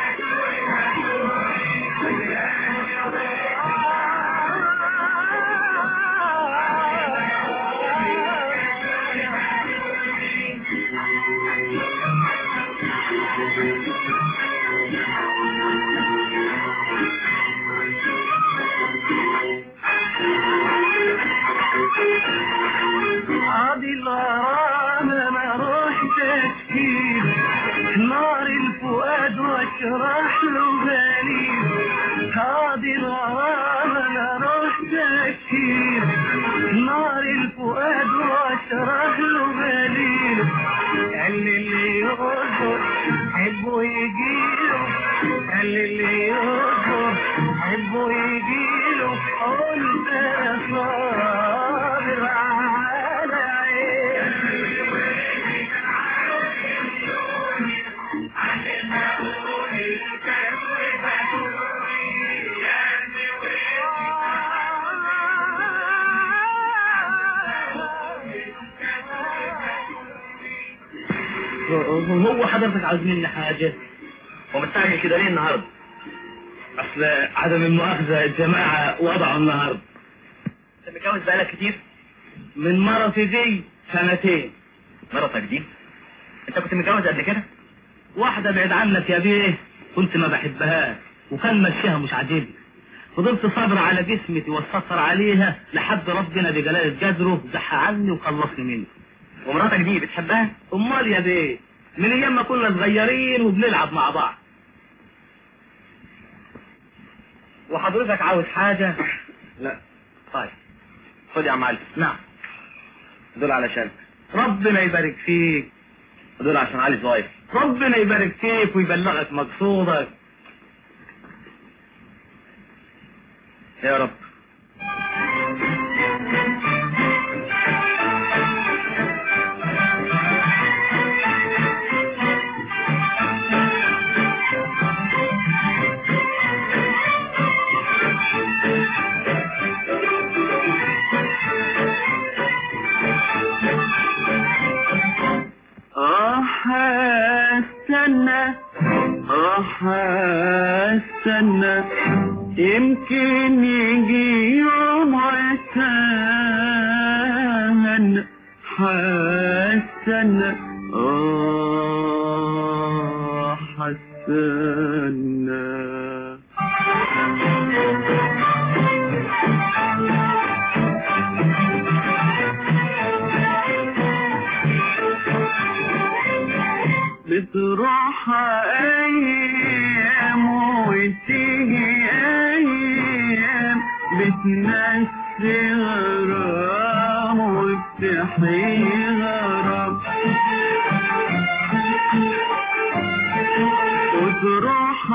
قاضي الغرام ما روح تشكيل نار الفؤاد واشرح له غليل قاضي الغرام ما روح تشكيل نار الفؤاد واشرح له غليل قال لي اللي يغدر حبه يجيله قال لي اللي يغدر حبه يجيله قلت يا صابر على عيني هو حضرتك عاوز مني حاجة ومستعجل كده ليه النهارده؟ اصل عدم المؤاخذة الجماعة وضعوا النهاردة انت متجوز بقالك كتير؟ من مرتي دي سنتين مرتك دي؟ انت كنت متجوز قبل كده؟ واحدة بعيد عنك يا بيه كنت ما بحبهاش وكان مشيها مش عاجبني فضلت صابر على جسمتي والسطر عليها لحد ربنا بجلالة قدره زح عني وخلصني منه ومراتك دي بتحبها؟ امال يا بيه من ايام ما كنا صغيرين وبنلعب مع بعض وحضرتك عاوز حاجة؟ لا طيب خد يا عم علي نعم دول علشان ربنا يبارك فيك دول عشان علي صغير ربنا يبارك فيك ويبلغك مقصودك يا رب راح استنى راح استنى يمكن يجي يوم واتهن حستنى اه حستنى بتروح ايام وتيجي ايام بتنسي غرام وبتحيي غرام وتروح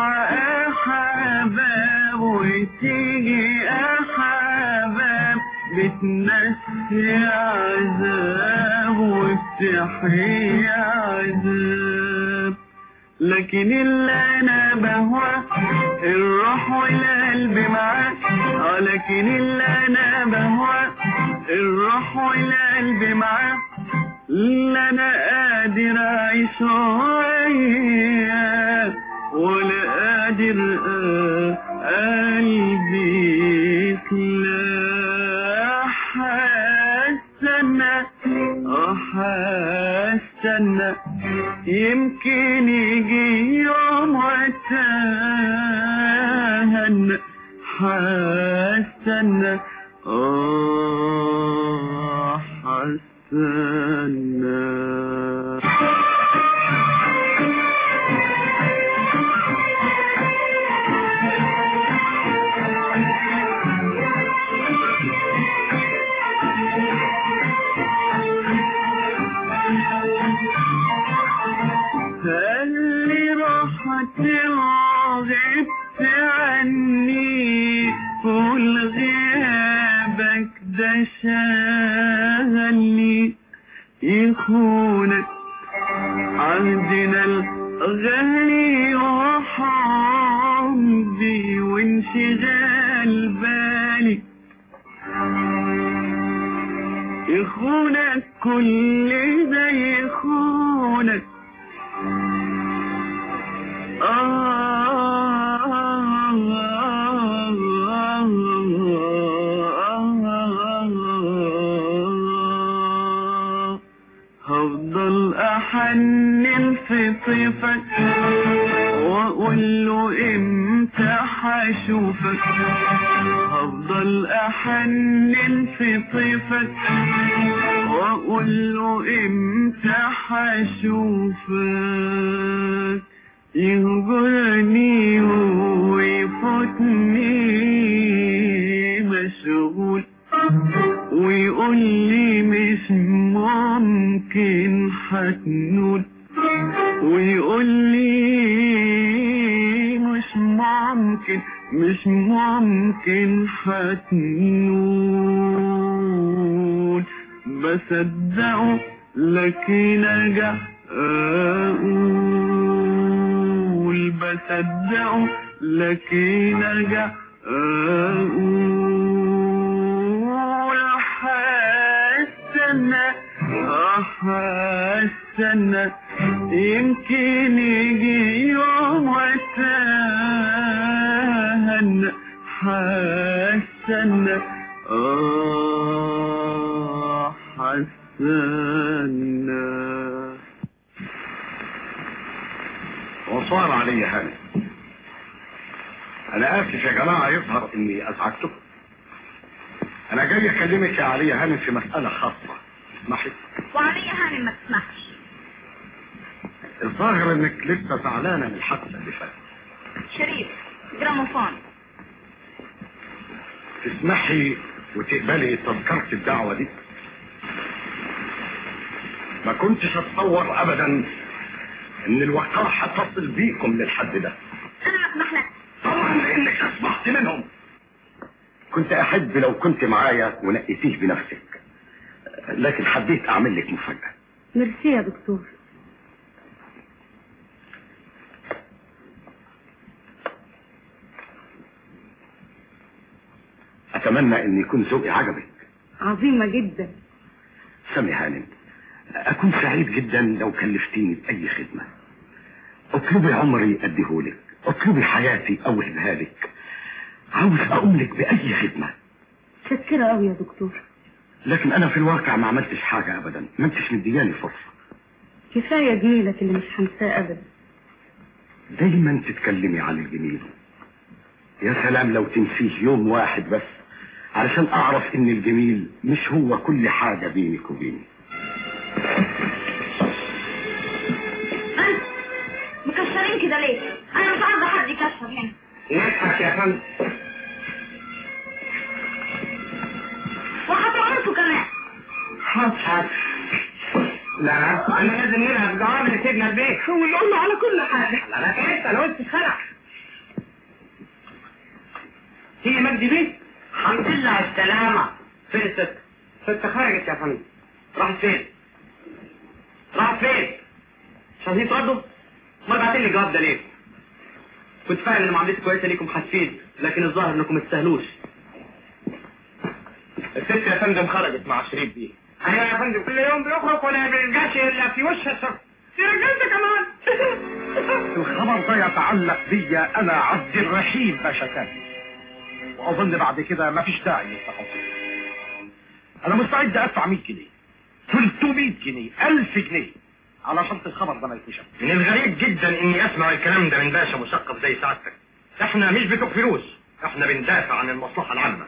احباب وتيجي احباب بتنسي عذاب وبتحيي عذاب لكن اللي انا بهوى الروح والقلب معاك اه لكن اللي انا بهوى الروح والقلب معاك لا انا قادر اعيش وياك ولا قادر آه قلبي سلاح استنى اه استنى يمكن يجي يوم واتهن حستنى اه حستنى اللي راحت وغبت عني حبك ده شغلني يخونك عهدنا الغالي وحمدي وانشغال بالي يخونك كل ده يخونك هفضل احنن في طيفك واقول له امتى حشوفك هفضل احنن في طيفك واقول له امتى حشوفك يهجرني ويفوتني مشغول ويقول لي مش ممكن هتنول ويقول لي مش ممكن مش ممكن هتنول بصدقه لكن ارجع اقول بصدقه لكن ارجع اقول حستنى حستنى يمكن يجي يوم واتهنى حستنى اه حستنى وصار علي هاني انا اسف يا جماعة يظهر اني ازعجتكم انا جاي اكلمك يا علي هانم في مسألة خاصة اسمحي وعليا هانم ما تسمحش الظاهر انك لسه زعلانة من الحادثة اللي فاتت شريف جراموفون تسمحي وتقبلي تذكرة الدعوة دي ما كنتش اتصور ابدا ان الواقع هتصل بيكم للحد ده انا اسمح لك طبعا لانك اصبحت منهم كنت احب لو كنت معايا ونقيتيه بنفسك لكن حبيت اعمل لك مفاجأة ميرسي يا دكتور اتمنى ان يكون ذوقي عجبك عظيمة جدا سامي هانم اكون سعيد جدا لو كلفتيني باي خدمة اطلبي عمري اديهولك اطلبي حياتي اوهبها لك عاوز اقوم لك باي خدمة متشكرة قوي يا دكتور لكن انا في الواقع ما عملتش حاجة ابدا ما انتش مدياني فرصة كفاية جميلك اللي مش هنساه ابدا دايما تتكلمي عن الجميل يا سلام لو تنسيه يوم واحد بس علشان اعرف ان الجميل مش هو كل حاجة بينك وبيني انت مكشرين كده ليه انا مش عايزه حد يكشر هنا نضحك يا فندم وهتعنفوا كمان هضحك لا انا لازم نلعب جواب لسيدنا البيت ونقول له على كل حاجه لا لا انت لو انت خلع تيجي مجدي بيه الحمد لله على السلامة فين الست؟ الست خرجت يا فندم راحت فين؟ راحت فين؟ مش عايزين تردوا؟ ما بعتين لي الجواب ده ليه؟ كنت فاهم ان معاملتي كويسه ليكم هتفيد لكن الظاهر انكم ما تستاهلوش الست يا فندم خرجت مع شريف بيه ايوه يا فندم كل يوم بيخرج ولا بيرجعش الا في وش الشر في رجلت كمان الخبر ده يتعلق بيا انا عبد الرحيم باشا كامل واظن بعد كده مفيش داعي للتفاصيل انا مستعد ادفع 100 جنيه 300 جنيه 1000 جنيه علشان الخبر ده ما يتنشر من الغريب جدا اني اسمع الكلام ده من باشا مثقف زي سعادتك احنا مش بتوع فلوس احنا بندافع عن المصلحه العامه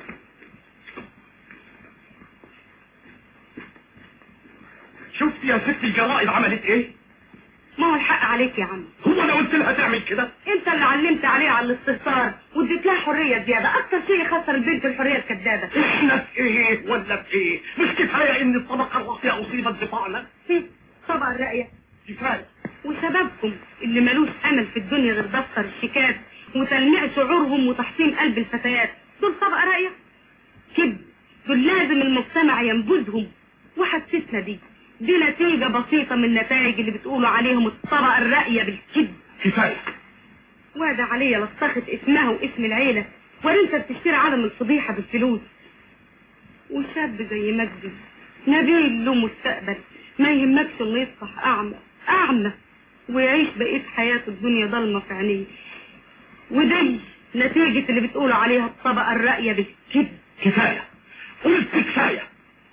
شفت يا ست الجرائد عملت ايه ما هو الحق عليك يا عم هو انا قلت لها تعمل كده انت اللي علمت عليها على الاستهتار واديت لها حريه زياده اكتر شيء يخسر البنت الحريه الكذابه احنا في ايه ولا في ايه مش كفايه ان الطبقه الراقيه اصيبت بطعنه طبعا رايه كفايه وسببكم اللي ملوش امل في الدنيا غير دفتر الشيكات وتلميع شعورهم وتحصين قلب الفتيات دول طبقه رايه كذب دول لازم المجتمع ينبذهم وحسسنا دي دي نتيجة بسيطة من النتائج اللي بتقولوا عليهم الطبقة الراقية بالكذب كفاية واد عليا لصقت اسمها واسم العيلة ولا انت بتشتري عدم الفضيحة بالفلوس وشاب زي مجدي نبيل له مستقبل ما يهمكش انه يصبح اعمى اعمى ويعيش بقية حياته الدنيا ضلمة في عينيه ودي نتيجة اللي بتقولوا عليها الطبقة الراقية بالكذب كفاية قلت كفاية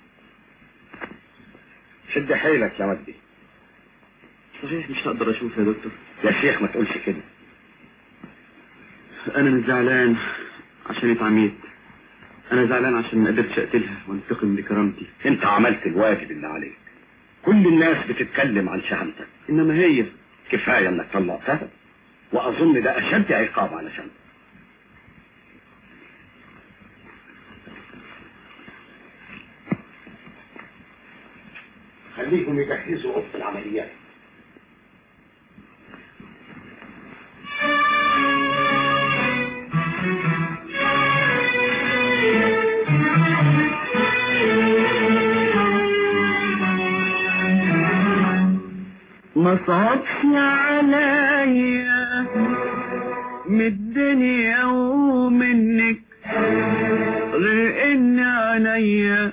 شد حيلك يا مجدي صحيح مش هقدر اشوف يا دكتور يا شيخ ما تقولش كده انا مش زعلان عشان اتعميت انا زعلان عشان ما قدرتش اقتلها وانتقم لكرامتي انت عملت الواجب اللي عليك كل الناس بتتكلم عن شهامتك انما هي كفاية انك طلقتها واظن ده اشد عقاب علشان خليهم يجهزوا اوضه العمليات ما صعبش عليا من الدنيا ومنك غير ان عينيا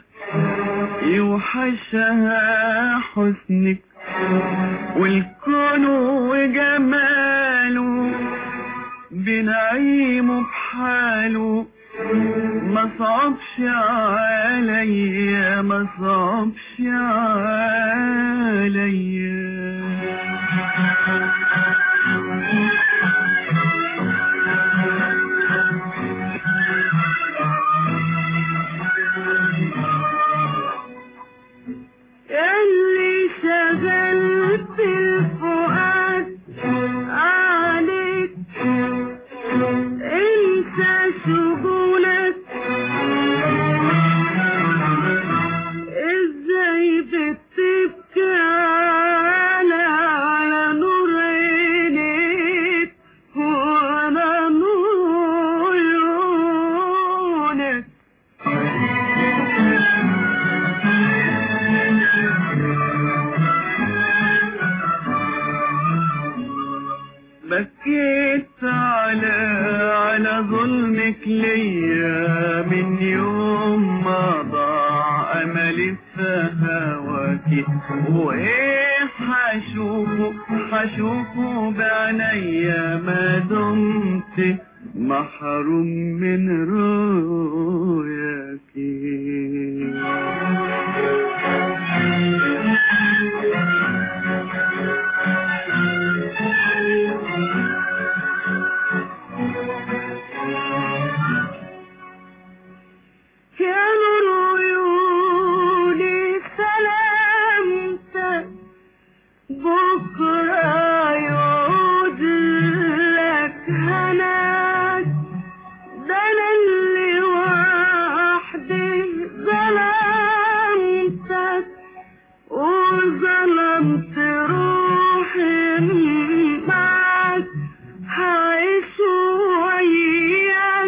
يوحشها حسنك والكون وجماله بنعيمه بحاله ما صعبش عليا ما صعبش عليا اللي شغلت الفؤاد عليك انسى شغولك ازاي بتبكي على على نور عينيك وانا نور عيونك بكيت على على ظلمك ليا من يوم ما ضاع املي في هواكي وايه حشوفه حشوفه بعينيا ما دمت محروم من رؤياك يا نور عيوني سلامتك بكرة يعود لك هناك ده أنا اللي وحدي ظلمتك وظلمت روحي معك هعيش وياك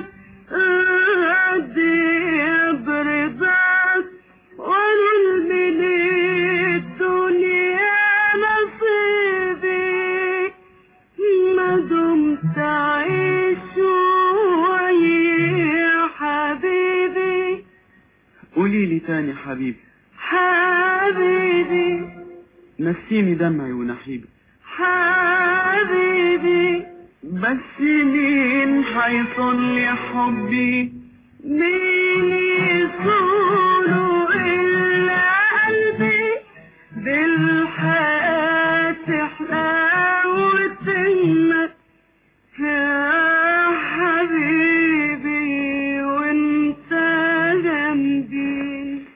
راضي برضاك وانول من الدنيا نصيبي ما دمت عايش ويا حبيبي قولي لي تاني حبيبي حبيبي نسيني دمعي ونحيبي حبيبي بس مين حيصون لي حبي مين يصونه إلا قلبي بالحياة حلاوتك يا حبيبي وانت جنبي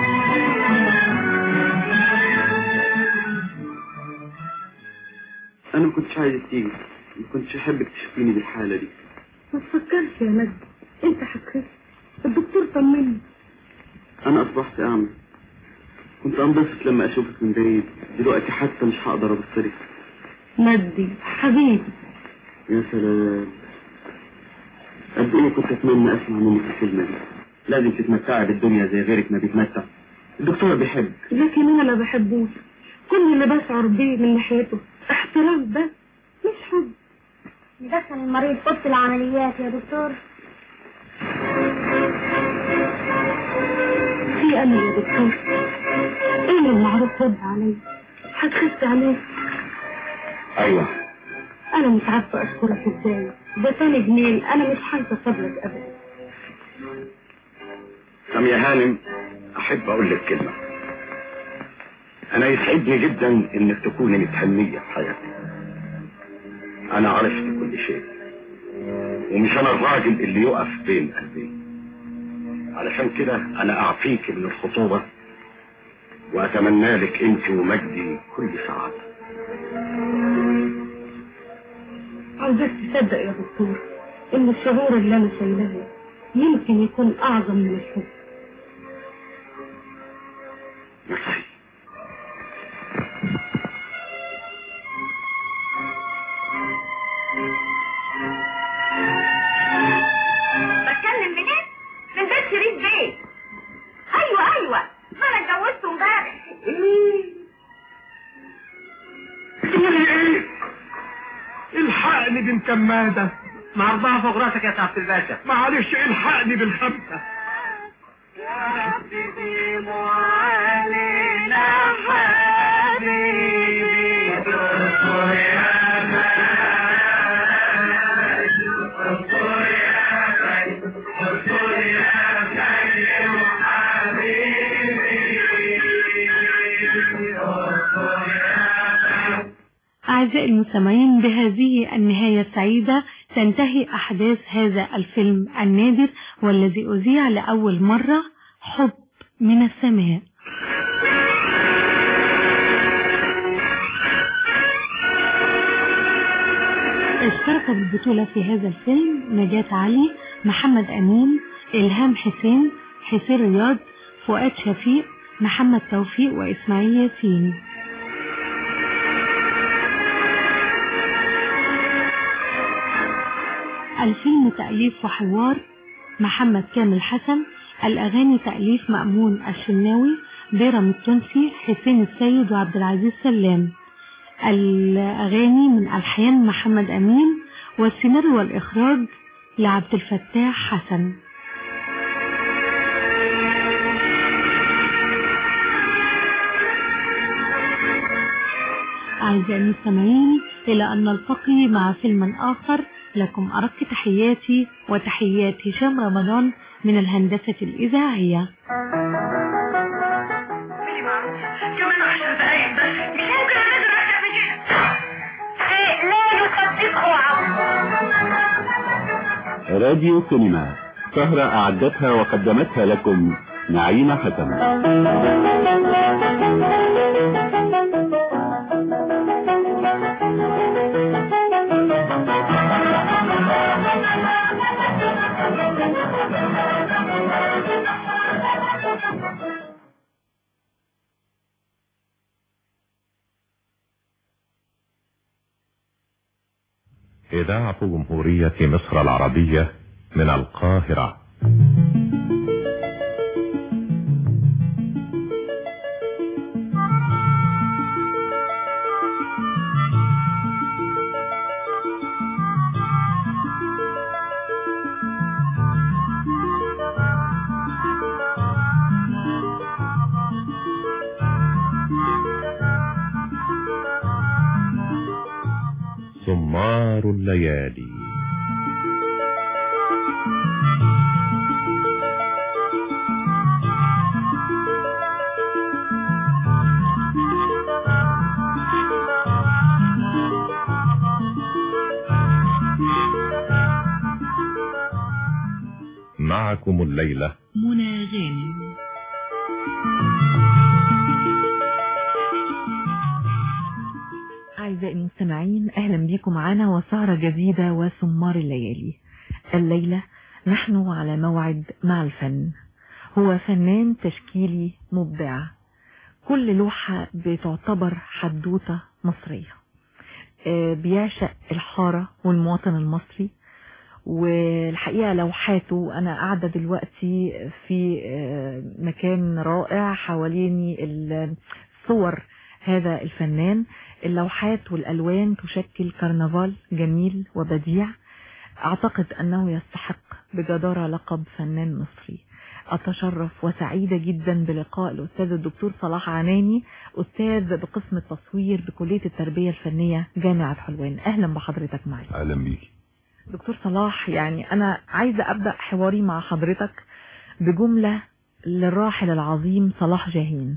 انا ما كنتش عايز تيجي ما كنتش احبك تشوفيني بالحاله دي ما تفكرش يا مجدي انت هتخف الدكتور طمني انا اصبحت اعمى كنت انبسط لما اشوفك من بعيد دلوقتي حتى مش هقدر ابص لك مجدي حبيبي يا سلام قد ايه كنت اتمنى اسمع منك الكلمه دي لازم تتمتعي بالدنيا زي غيرك ما بيتمتع الدكتور بيحب لكن انا ما بحبوش كل اللي بشعر بيه من ناحيته احترام بس مش حب ندخل المريض اوضه العمليات يا دكتور في امل يا دكتور ايه المعروف رد عليا هتخف عليه ايوه انا مش عارفه اشكرك ازاي ده تاني جميل انا مش حاسه صبرك ابدا سامية هانم احب اقول لك كلمة انا يسعدني جدا انك تكوني متهنية في حياتك انا عرفت كل شيء ومش انا الراجل اللي يقف بين قلبين علشان كده انا اعفيك من الخطوبة واتمنى لك انت ومجدي كل سعادة عاوزاك تصدق يا دكتور ان الشعور اللي انا شايلاه يمكن يكون اعظم من الحب ميرسي بتكلم منين؟ من بيت شريف بيه ايوه ايوه ما انا اتجوزته امبارح تقولي ايه الحقني بنت مادة معرضها فوق راسك يا سعادة الباشا معلش الحقني بالخمسة أعزائي المستمعين بهذه النهاية السعيدة تنتهي أحداث هذا الفيلم النادر والذي أذيع لأول مرة حب من السماء اشترك بالبطولة في هذا الفيلم نجاة علي محمد أمين إلهام حسين حسين رياض فؤاد شفيق محمد توفيق وإسماعيل ياسين الفيلم تأليف وحوار محمد كامل حسن الأغاني تأليف مأمون الشناوي بيرم التونسي حسين السيد وعبد العزيز سلام الأغاني من ألحان محمد أمين والسيناريو والإخراج لعبد الفتاح حسن أعزائي المستمعين إلى أن نلتقي مع فيلم آخر لكم أرق تحياتي وتحيات هشام رمضان من الهندسة الإذاعية كمان عشر دقايق بس مش ممكن انزل اكتر من كده إيه، لا يصدقه عبد راديو سينما سهرة أعدتها وقدمتها لكم نعيمة حسن إذاعة جمهورية مصر العربية من القاهرة سمار الليالي معكم الليلة منى غانم أعزائي المستمعين أهلا بكم معنا وسهرة جديدة وسمار الليالي الليلة نحن على موعد مع الفن هو فنان تشكيلي مبدع كل لوحة بتعتبر حدوتة مصرية آه، بيعشق الحارة والمواطن المصري والحقيقة لوحاته أنا قاعدة دلوقتي في آه، مكان رائع حواليني ال- صور هذا الفنان اللوحات والألوان تشكل كرنفال جميل وبديع أعتقد أنه يستحق بجدارة لقب فنان مصري أتشرف وسعيدة جدا بلقاء الأستاذ الدكتور صلاح عناني أستاذ بقسم التصوير بكلية التربية الفنية جامعة حلوان أهلا بحضرتك معي اهلا بيكي دكتور صلاح يعني أنا عايزة أبدأ حواري مع حضرتك بجملة للراحل العظيم صلاح جاهين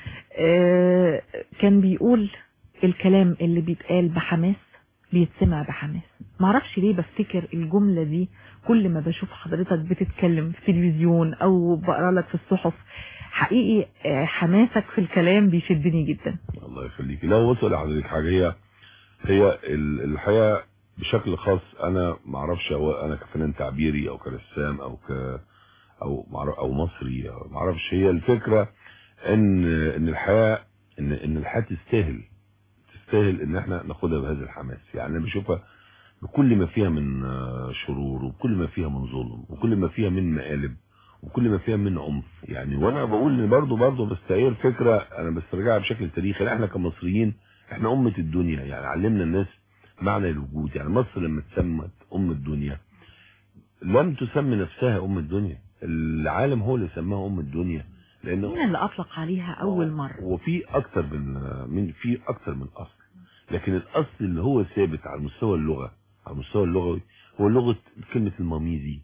آه، كان بيقول الكلام اللي بيتقال بحماس بيتسمع بحماس معرفش ليه بفتكر الجملة دي كل ما بشوف حضرتك بتتكلم في التلفزيون او بقرا لك في الصحف حقيقي آه، حماسك في الكلام بيشدني جدا الله يخليكي لا وصل لحضرتك حاجه هي هي ال- الحقيقه بشكل خاص انا ما اعرفش هو انا كفنان تعبيري او كرسام او ك او معرف او مصري أو ما اعرفش هي الفكره ان ان الحياه ان ان الحياه تستاهل تستاهل ان احنا ناخدها بهذا الحماس يعني انا بشوفها بكل ما فيها من آه، شرور وبكل ما فيها من ظلم وكل ما فيها من مقالب وكل ما فيها من عنف يعني وانا بقول ان برضه برضه بستعير فكره انا بسترجعها بشكل تاريخي احنا كمصريين احنا امه الدنيا يعني علمنا الناس معنى الوجود يعني مصر لما اتسمت ام الدنيا لم تسمي نفسها ام الدنيا العالم هو اللي سماها ام الدنيا لانه مين اللي اطلق عليها اول مرة وفي اكتر من من في اكتر من اصل لكن الاصل اللي هو ثابت على مستوى اللغه على المستوى اللغوي هو لغه كلمه الماميزي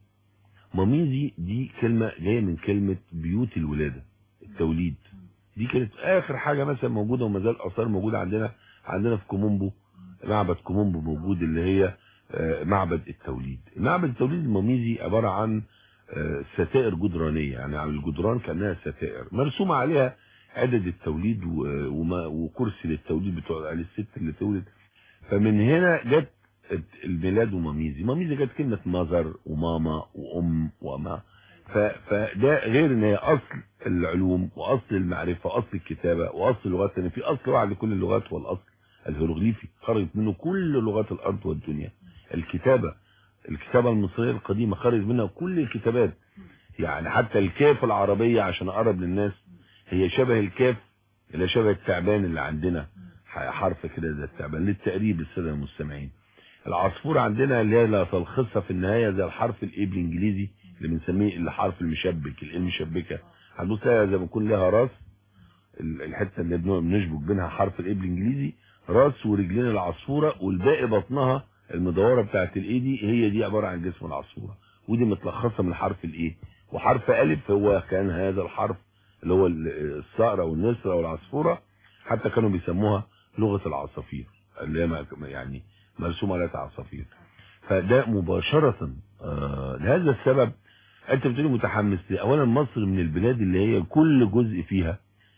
ماميزي دي كلمه جايه من كلمه بيوت الولاده التوليد دي كانت اخر حاجه مثلا موجوده وما زال اثار موجوده عندنا عندنا في كومومبو معبد كومومبو موجود اللي هي آه، معبد التوليد معبد التوليد الماميزي عباره عن آه، ستائر جدرانيه يعني على الجدران كانها ستائر مرسومه عليها عدد التوليد و- وما وكرسي للتوليد بتقعد عليه الست اللي تولد فمن هنا جت الميلاد وماميزي ماميزي جت كلمه مذر وماما وام وما ف- فده غير ان هي اصل العلوم واصل المعرفه واصل الكتابه واصل اللغات لان في اصل واحد لكل اللغات هو الاصل الهيروغليفي خرجت منه كل لغات الارض والدنيا الكتابه الكتابه المصريه القديمه خرج منها كل الكتابات يعني حتى الكاف العربيه عشان اقرب للناس هي شبه الكاف اللي شبه التعبان اللي عندنا حرف كده زي التعبان للتقريب للساده المستمعين العصفورة عندنا اللي هي لا تلخصها في النهاية زي الحرف الاي بالانجليزي اللي بنسميه الحرف المشبك الايه المشبكة هتبص لها زي ما يكون لها راس ال- الحتة اللي بن- بنشبك بينها حرف الاي بالانجليزي راس ورجلين العصفورة والباقي بطنها المدورة بتاعت الاي دي هي دي عبارة عن جسم العصفورة ودي متلخصة من حرف الايه وحرف الف هو كان هذا الحرف اللي هو ال- الصقر او النسر او العصفورة حتى كانوا بيسموها لغة العصافير اللي هي ما- يعني مرسوم عليها عصافير فده مباشرة آه لهذا السبب انت بتقولي متحمس ليه اولا مصر من البلاد اللي هي كل جزء فيها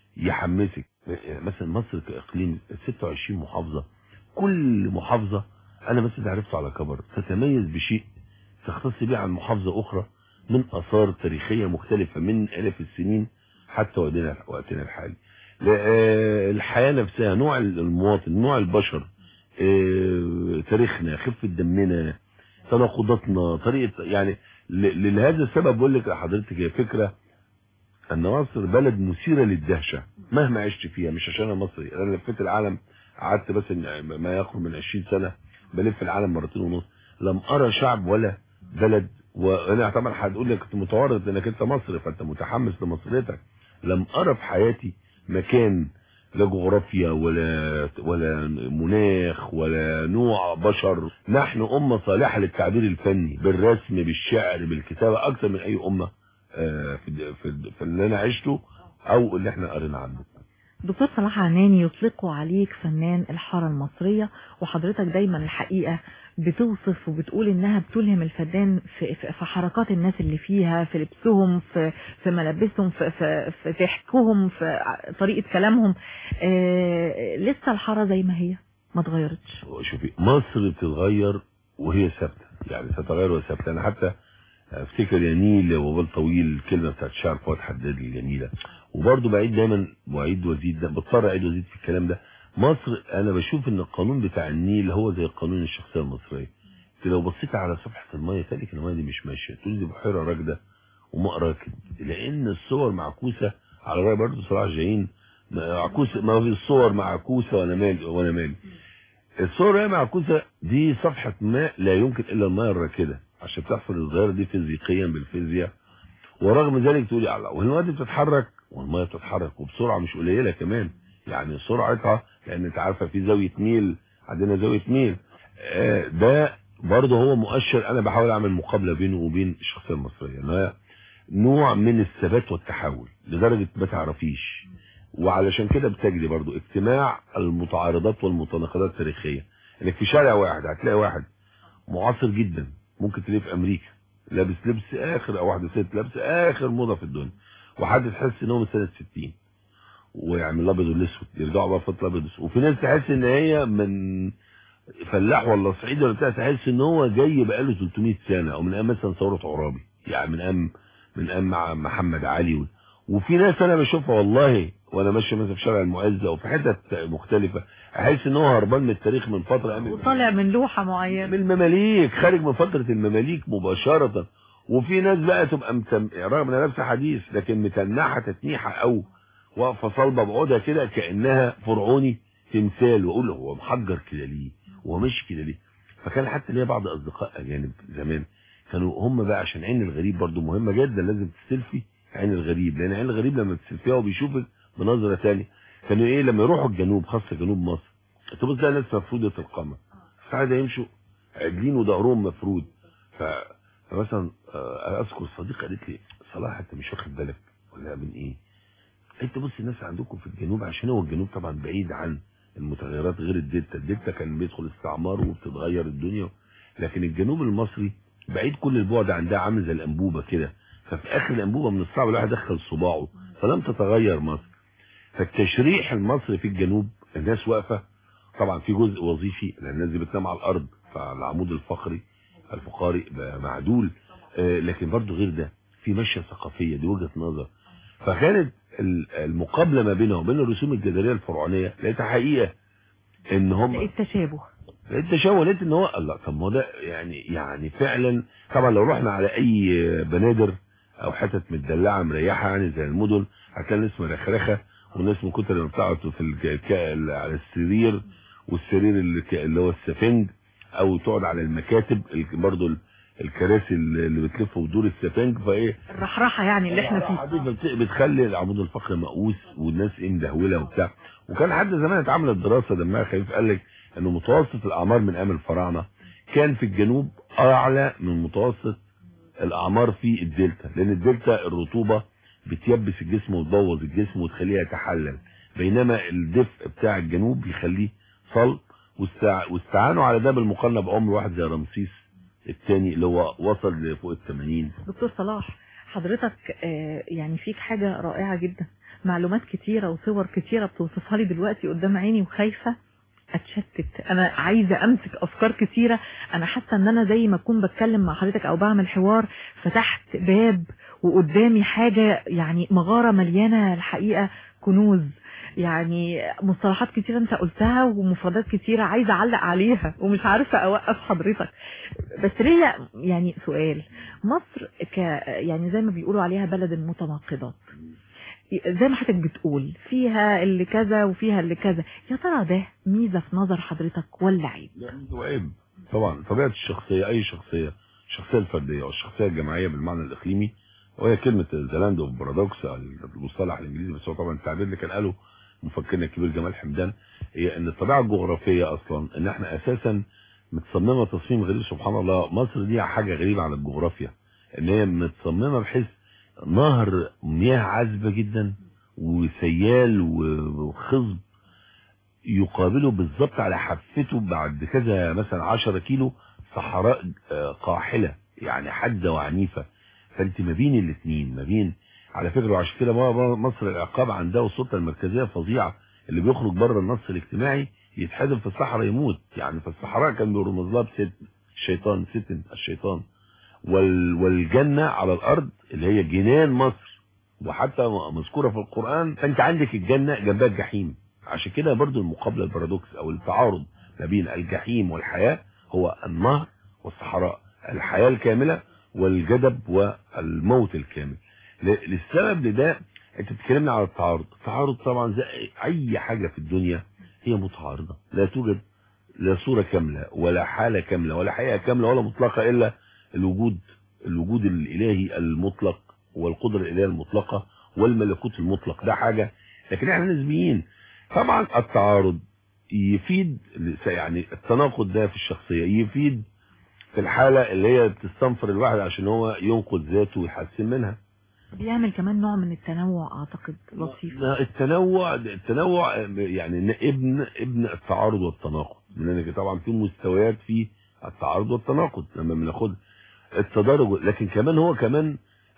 يحمسك مثلا مصر كاقليم 26 محافظة كل محافظة انا بس ده عرفته على كبر تتميز بشيء تختص به عن محافظة اخرى من اثار تاريخية مختلفة من الاف السنين حتى وقتنا وقتنا الحالي لا، آه، الحياة نفسها نوع المواطن نوع البشر آه، تاريخنا خفة دمنا تناقضاتنا طريقة يعني ل- لهذا السبب بقول لك لحضرتك هي فكرة ان مصر بلد مثيرة للدهشة مهما عشت فيها مش عشان انا مصري انا لفيت العالم قعدت بس إن- ما يقرب من 20 سنة بلف العالم مرتين ونص لم ارى شعب ولا بلد وانا طبعا هتقول لك كنت متورط انك انت مصري فانت متحمس لمصريتك لم ارى في حياتي مكان لا جغرافيا ولا ولا مناخ ولا نوع بشر نحن أمة صالحة للتعبير الفني بالرسم بالشعر بالكتابة أكثر من أي أمة آه، في في في اللي أنا عشته أو اللي احنا قرينا عنه دكتور صلاح عناني يطلقوا عليك فنان الحارة المصرية وحضرتك دايما الحقيقة بتوصف وبتقول انها بتلهم الفنان في, في, في حركات الناس اللي فيها في لبسهم في, في ملابسهم في, في, في ضحكهم في طريقة كلامهم آه لسه الحارة زي ما هي ما اتغيرتش شوفي مصر بتتغير وهي ثابتة يعني تتغير وهي ثابتة أنا حتى افتكر يا نيل وبال طويل الكلمة بتاعت شعر فؤاد حداد الجميلة وبرضه بعيد دايما واعيد وازيد ده بضطر اعيد وازيد في الكلام ده مصر انا بشوف ان القانون بتاع النيل هو زي قانون الشخصية المصرية لو بصيت على صفحة المية تلاقي المية دي مش ماشية تقول دي بحيرة راكدة وماء راكد لأن الصور معكوسة على رأي برضه صلاح جايين معكوسة ما في الصور معكوسة وأنا مالي وأنا مالي الصور هي معكوسة دي صفحة ماء لا يمكن إلا الماء الراكدة عشان تحصل الظاهرة دي فيزيقيا بالفيزياء ورغم ذلك تقولي على والماء دي بتتحرك والماء بتتحرك وبسرعة مش قليلة كمان يعني سرعتها لأن أنت عارفة في زاوية ميل عندنا زاوية ميل آه ده برضه هو مؤشر أنا بحاول أعمل مقابلة بينه وبين الشخصية المصرية إن هي نوع من الثبات والتحول لدرجة ما تعرفيش وعلشان كده بتجري برضو اجتماع المتعارضات والمتناقضات التاريخية انك في شارع واحد هتلاقي واحد معاصر جدا ممكن تلاقيه في امريكا لابس لبس اخر او واحدة ست لابس اخر موضة في الدنيا وحد تحس ان هو من سنة 60 ويعمل الابيض والاسود يرجعوا بقى فترة الابيض والاسود وفي ناس تحس ان هي من فلاح ولا صعيدي ولا بتاع تحس ان هو جاي بقاله 300 سنة او من ايام مثلا ثورة عرابي يعني من ايام من ايام مع محمد علي وفي ناس انا بشوفها والله وانا ماشي مثلا في شارع المعز او في حتت مختلفه احس ان هو هربان من التاريخ من فتره قبل وطالع من لوحه معينه من المماليك خارج من فتره المماليك مباشره وفي ناس بقى تبقى متم... رغم انها لابسه حديث لكن متنحه تتنيحه او واقفه صلبه بعودها كده كانها فرعوني تمثال واقول هو محجر كده ليه هو ماشي كده ليه فكان حتى ليا بعض اصدقاء اجانب زمان كانوا هم بقى عشان عين الغريب برضو مهمه جدا لازم تستلفي عين الغريب لان عين الغريب لما تستلفيها وبيشوفك بنظرة تانية كانوا ايه لما يروحوا الجنوب خاصة جنوب مصر تبص تلاقي ناس مفرودة القمة ساعات يمشوا عدلين وظهرهم مفرود ف... فمثلا اذكر صديقة قالت لي صلاح انت مش واخد بالك ولا من ايه انت بص الناس عندكم في الجنوب عشان هو الجنوب طبعا بعيد عن المتغيرات غير الدلتا الدلتا كان بيدخل استعمار وبتتغير الدنيا لكن الجنوب المصري بعيد كل البعد عن ده عامل زي الانبوبه كده ففي اخر الانبوبه من الصعب الواحد يدخل صباعه فلم تتغير مصر فالتشريح المصري في الجنوب الناس واقفة طبعا في جزء وظيفي لان الناس دي بتنام على الارض فالعمود الفقري الفقاري معدول آه لكن برضو غير ده في مشية ثقافية دي وجهة نظر فكانت المقابلة ما بينها وبين الرسوم الجدارية الفرعونية لقيتها حقيقة ان هم التشابه التشابه لقيت ان هو الله طب ما ده يعني يعني فعلا طبعا لو رحنا على اي بنادر او حتت متدلعه مريحه يعني زي المدن هتلاقي ناس مرخرخه وناس من كتر ما بتقعد في الك... على السرير والسرير اللي, اللي هو السفنج او تقعد على المكاتب برضو الكراسي اللي بتلف ودور السفنج فايه الرحرحه يعني اللي احنا فيه بتخلي العمود الفقري مقوس والناس ايه مدهوله وبتاع وكان حد زمان اتعملت دراسه دمها خفيف قال لك انه متوسط الاعمار من ايام الفراعنه كان في الجنوب اعلى من متوسط الاعمار في الدلتا لان الدلتا الرطوبه بتيبس الجسم وتبوظ الجسم وتخليه يتحلل بينما الدفء بتاع الجنوب يخليه صلب واستع... واستعانوا على ده بالمقارنه بعمر واحد زي رمسيس الثاني اللي هو وصل لفوق ال 80 دكتور صلاح حضرتك آه يعني فيك حاجه رائعه جدا معلومات كتيره وصور كتيره بتوصفها لي دلوقتي قدام عيني وخايفه اتشتت انا عايزه امسك افكار كتيره انا حاسه ان انا زي ما اكون بتكلم مع حضرتك او بعمل حوار فتحت باب وقدامي حاجه يعني مغاره مليانه الحقيقه كنوز يعني مصطلحات كتيره انت قلتها ومفردات كتيره عايزه اعلق عليها ومش عارفه اوقف حضرتك بس ليا يعني سؤال مصر ك يعني زي ما بيقولوا عليها بلد المتناقضات زي ما حضرتك بتقول فيها اللي كذا وفيها اللي كذا يا ترى ده ميزة في نظر حضرتك ولا عيب وعيب طبعا طبيعة الشخصية اي شخصية الشخصية الفردية او الشخصية الجماعية بالمعنى الاقليمي وهي كلمة ذا لاند اوف بارادوكس المصطلح الانجليزي بس هو طبعا التعبير اللي كان قاله مفكرنا الكبير جمال حمدان هي ان الطبيعة الجغرافية اصلا ان احنا اساسا متصممة تصميم غريب سبحان الله مصر دي حاجة غريبة على الجغرافيا ان هي متصممة بحيث نهر مياه عذبة جدا وسيال وخصب يقابله بالظبط على حافته بعد كذا مثلا 10 كيلو صحراء قاحلة يعني حادة وعنيفة فانت ما بين الاثنين ما بين على فكرة وعشان كده مصر العقاب عندها السلطة المركزية فظيعة اللي بيخرج بره النص الاجتماعي يتحدم في الصحراء يموت يعني في الصحراء كان بيرمز لها بست الشيطان ستن الشيطان وال والجنة على الأرض اللي هي جنان مصر وحتى مذكورة في القرآن فأنت عندك الجنة جنبها الجحيم عشان كده برضو المقابلة البارادوكس أو التعارض ما بين الجحيم والحياة هو النهر والصحراء الحياة الكاملة والجدب والموت الكامل ل- للسبب لده انت بتتكلمنا على التعارض التعارض طبعا زي اي حاجة في الدنيا هي متعارضة لا توجد لا صورة كاملة ولا حالة كاملة ولا حقيقة كاملة ولا مطلقة الا الوجود الوجود الالهي المطلق والقدرة الالهية المطلقة والملكوت المطلق ده حاجة لكن احنا نسبيين طبعا التعارض يفيد يعني التناقض ده في الشخصية يفيد في الحالة اللي هي بتستنفر الواحد عشان هو ينقذ ذاته ويحسن منها بيعمل كمان نوع من التنوع اعتقد لطيف لا، التنوع التنوع يعني إن ابن ابن التعارض والتناقض لان طبعا في مستويات في التعارض والتناقض لما بناخد التدرج لكن كمان هو كمان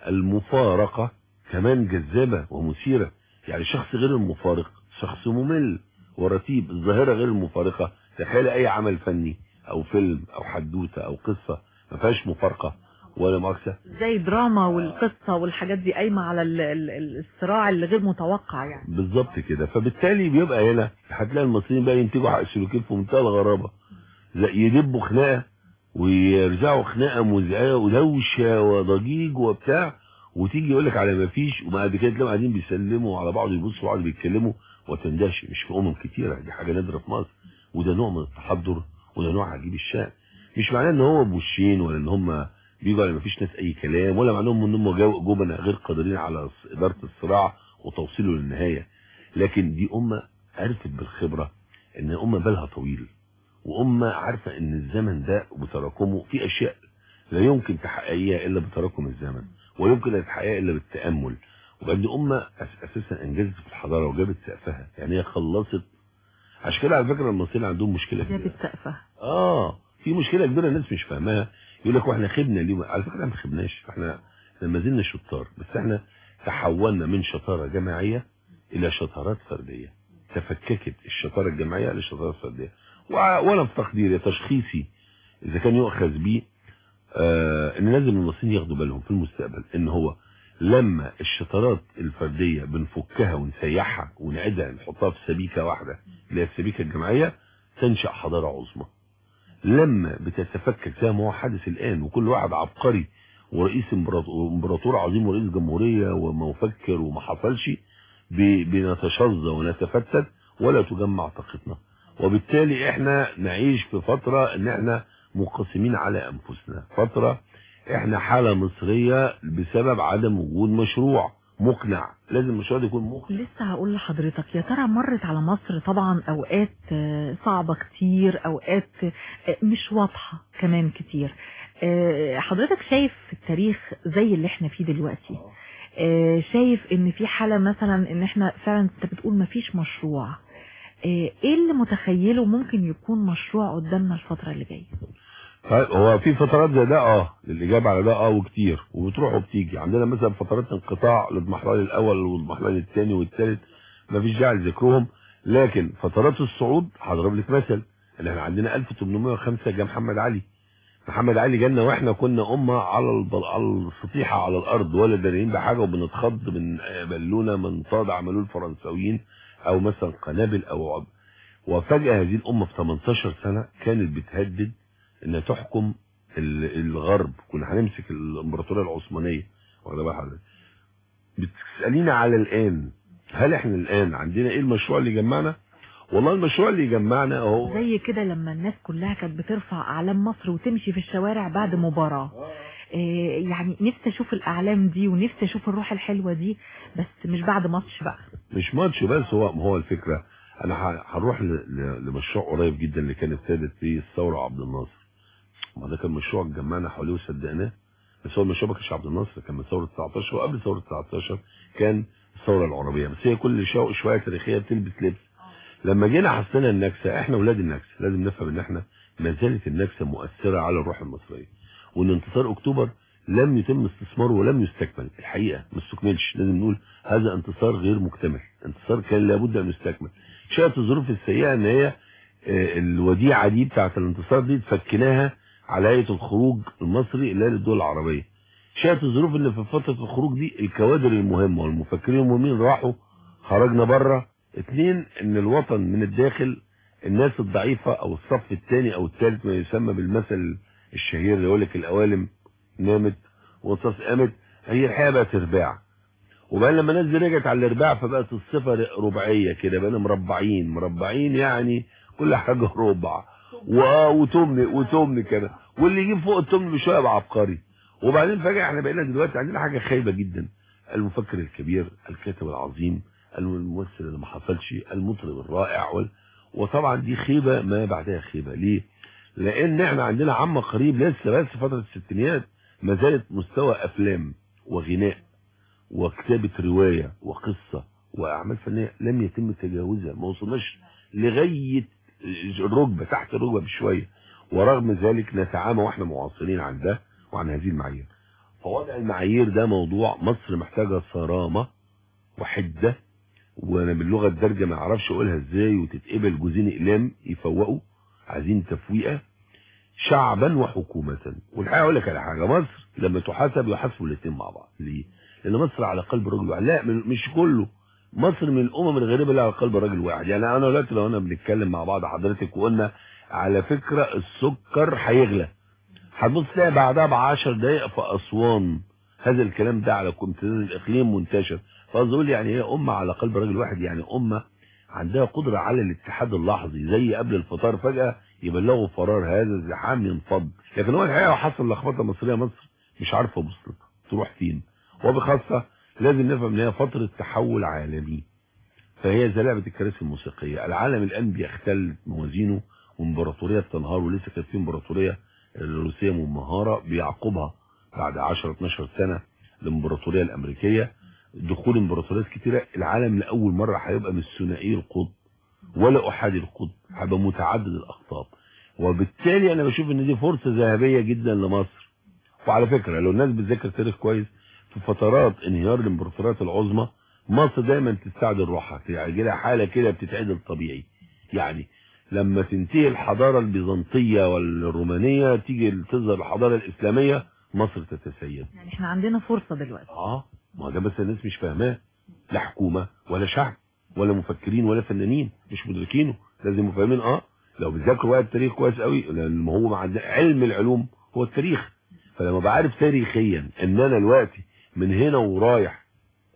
المفارقة كمان جذابة ومثيرة يعني شخص غير المفارق شخص ممل ورتيب الظاهرة غير المفارقة تخيل اي عمل فني او فيلم او حدوتة او قصة ما فيهاش مفارقة ولا مؤاخذة زي دراما والقصة والحاجات دي قايمة على ال- ال- ال- الصراع اللي غير متوقع يعني بالظبط كده فبالتالي بيبقى هنا هتلاقي المصريين بقى ينتجوا حق سلوكين في منتهى الغرابه زي يدبوا خناقه ويرجعوا خناقه مزعجه ودوشه وضجيج وبتاع وتيجي يقول لك على ما فيش وبعد كده تلاقيهم قاعدين بيسلموا على بعض يبصوا بعض بيتكلموا وتندهش مش في امم كتيره دي حاجه نادره في مصر وده نوع من التحضر وده نوع عجيب الشأن مش معناه ان هو بوشين ولا ان هم بيجوا على ما فيش ناس اي كلام ولا معناهم ان هم جو- جبنة غير قادرين على ص- اداره الصراع وتوصيله للنهايه لكن دي امه عرفت بالخبره ان امه بالها طويل وامه عارفه ان الزمن ده وبتراكمه في اشياء لا يمكن تحققيها الا بتراكم الزمن ولا يمكن ان تحققها الا بالتامل وبعدين امه أس- اساسا انجزت في الحضاره وجابت سقفها يعني هي خلصت عشان كده على فكره المصريين عندهم مشكله كبيره جابت سقفها اه في مشكله كبيره الناس مش فاهماها يقول لك واحنا خدنا ليه على فكره احنا ما خدناش احنا احنا ما زلنا شطار بس احنا تحولنا من شطاره جماعيه الى شطارات فرديه تفككت الشطاره الجماعيه للشطارات الفرديه وع- وانا في تقديري تشخيصي اذا كان يؤخذ بيه آه ان لازم المصريين ياخدوا بالهم في المستقبل ان هو لما الشطارات الفرديه بنفكها ونسيحها ونعيدها نحطها في سبيكه واحده اللي هي السبيكه الجماعيه تنشا حضاره عظمى لما بتتفكك زي ما هو حادث الآن وكل واحد عبقري ورئيس امبراطور امبراطور عظيم ورئيس جمهورية ومفكر وما حصلش ب- بنتشظى ونتفتت ولا تجمع طاقتنا وبالتالي احنا نعيش في فترة ان احنا منقسمين على انفسنا فترة احنا حالة مصرية بسبب عدم وجود مشروع مقنع لازم المشروع ده يكون مقنع لسه هقول لحضرتك يا ترى مرت على مصر طبعا اوقات آه، صعبة كتير اوقات آه، مش واضحة كمان كتير آه، حضرتك شايف في التاريخ زي اللي احنا فيه دلوقتي آه، شايف ان في حالة مثلا ان احنا فعلا انت بتقول مفيش مشروع آه، ايه اللي متخيله ممكن يكون مشروع قدامنا الفترة اللي جاية طيب هو في فترات زي ده اه الاجابه على ده اه وكتير وبتروح وبتيجي عندنا مثلا فترات انقطاع للمحلال الاول والمحلال الثاني والثالث مفيش داعي لذكرهم لكن فترات الصعود هضرب لك مثل اللي احنا عندنا 1805 جه محمد علي محمد علي جالنا واحنا كنا امه على البل... على السطيحه على الارض ولا دارين بحاجه وبنتخض من بالونه من طاد عملوه الفرنساويين او مثلا قنابل او عب. وفجاه هذه الامه في 18 سنه كانت بتهدد انها تحكم ال- الغرب كنا هنمسك الامبراطوريه العثمانيه واخد بال حضرتك بتسالينا على الان هل احنا الان عندنا ايه المشروع اللي جمعنا والله المشروع اللي جمعنا هو زي كده لما الناس كلها كانت بترفع اعلام مصر وتمشي في الشوارع بعد مباراة إيه يعني نفسي اشوف الاعلام دي ونفسي اشوف الروح الحلوة دي بس مش بعد ماتش بقى مش ماتش بس هو هو الفكره انا ه- هنروح ل- ل- لمشروع قريب جدا اللي كانت ابتدت فيه الثوره عبد الناصر ما ده كان مشروع جمعنا حواليه وصدقناه بس هو المشروع ما كانش عبد الناصر كان من ثوره 19 وقبل ثوره 19 كان الثوره العربيه بس هي كل شو شويه تاريخيه بتلبس لبس لما جينا حسينا النكسه احنا ولاد النكسه لازم نفهم ان احنا ما زالت النكسه مؤثره على الروح المصريه وان انتصار اكتوبر لم يتم استثماره ولم يستكمل الحقيقه ما استكملش لازم نقول هذا انتصار غير مكتمل انتصار كان لابد ان يستكمل شاءت الظروف السيئه ان هي آه، الوديعه دي بتاعت الانتصار دي تفكناها على هيئه الخروج المصري اللي هي للدول العربيه شاءت الظروف ان في فتره الخروج دي الكوادر المهمه والمفكرين المهمين راحوا خرجنا بره اتنين ان الوطن من الداخل الناس الضعيفه او الصف الثاني او الثالث ما يسمى بالمثل الشهير اللي يقول لك القوالم نامت والرصاص قامت هي الحقيقه بقت رباع وبعدين لما الناس دي رجعت على الارباع فبقت الصفه رباعيه كده بقينا مربعين مربعين يعني كل حاجه ربع واه وتمن وتمن كده واللي يجيب فوق التمن بشويه يبقى عبقري وبعدين فجاه احنا بقينا دلوقتي عندنا حاجه خايبه جدا المفكر الكبير الكاتب العظيم الممثل اللي ما حصلش المطرب الرائع وال... وطبعا دي خيبه ما بعدها خيبه ليه؟ لان احنا عندنا عم قريب لسه بس فتره الستينيات ما زالت مستوى افلام وغناء وكتابه روايه وقصه واعمال فنيه لم يتم تجاوزها ما وصلناش لغايه الركبه تحت الركبه بشويه ورغم ذلك نتعامى واحنا معاصرين عن ده وعن هذه المعايير فوضع المعايير ده موضوع مصر محتاجه صرامه وحده وانا باللغه الدارجه ما اعرفش اقولها ازاي وتتقبل جوزين اقلام يفوقوا عايزين تفويقه شعبا وحكومه والحقيقه اقول لك على حاجه مصر لما تحاسب يحاسبوا الاثنين مع بعض ليه؟ لان مصر على قلب رجل واحد لا من- مش كله مصر من الامم الغريبه اللي على قلب رجل واحد يعني انا دلوقتي لو انا بنتكلم مع بعض حضرتك وقلنا على فكره السكر هيغلى هتبص تلاقي بعدها ب 10 دقائق في اسوان هذا الكلام ده على امتداد الاقليم منتشر فقصدي اقول يعني هي امه على قلب رجل واحد يعني امه عندها قدره على الاتحاد اللحظي زي قبل الفطار فجاه يبلغوا فرار هذا الزحام ينفض لكن هو الحقيقه حصل لخبطه مصريه مصر مش عارفه بوصلتها تروح فين وبخاصه لازم نفهم ان هي فتره تحول عالمي فهي زي لعبه الكراسي الموسيقيه العالم الان بيختل موازينه وامبراطوريه بتنهار ولسه كانت في امبراطوريه الروسيه منهاره بيعقبها بعد 10 12 سنه الامبراطوريه الامريكيه دخول امبراطوريات كتيره العالم لاول مره هيبقى مش ثنائي القطب ولا احادي القطب هيبقى متعدد الاقطاب وبالتالي انا بشوف ان دي فرصه ذهبيه جدا لمصر وعلى فكره لو الناس بتذاكر تاريخ كويس في فترات انهيار الامبراطوريات العظمى مصر دايما تستعدل روحها يجي لها حاله كده بتتعدل طبيعي يعني لما تنتهي الحضاره البيزنطيه والرومانيه تيجي تظهر الحضاره الاسلاميه مصر تتسيد يعني احنا عندنا فرصة دلوقتي اه ما ده بس الناس مش فاهماه لا حكومه ولا شعب ولا مفكرين ولا فنانين مش مدركينه لازم يبقوا فاهمين اه لو بتذاكروا بقى التاريخ كويس قوي لان ما هو مع علم العلوم هو التاريخ فلما بعرف تاريخيا ان انا دلوقتي من هنا ورايح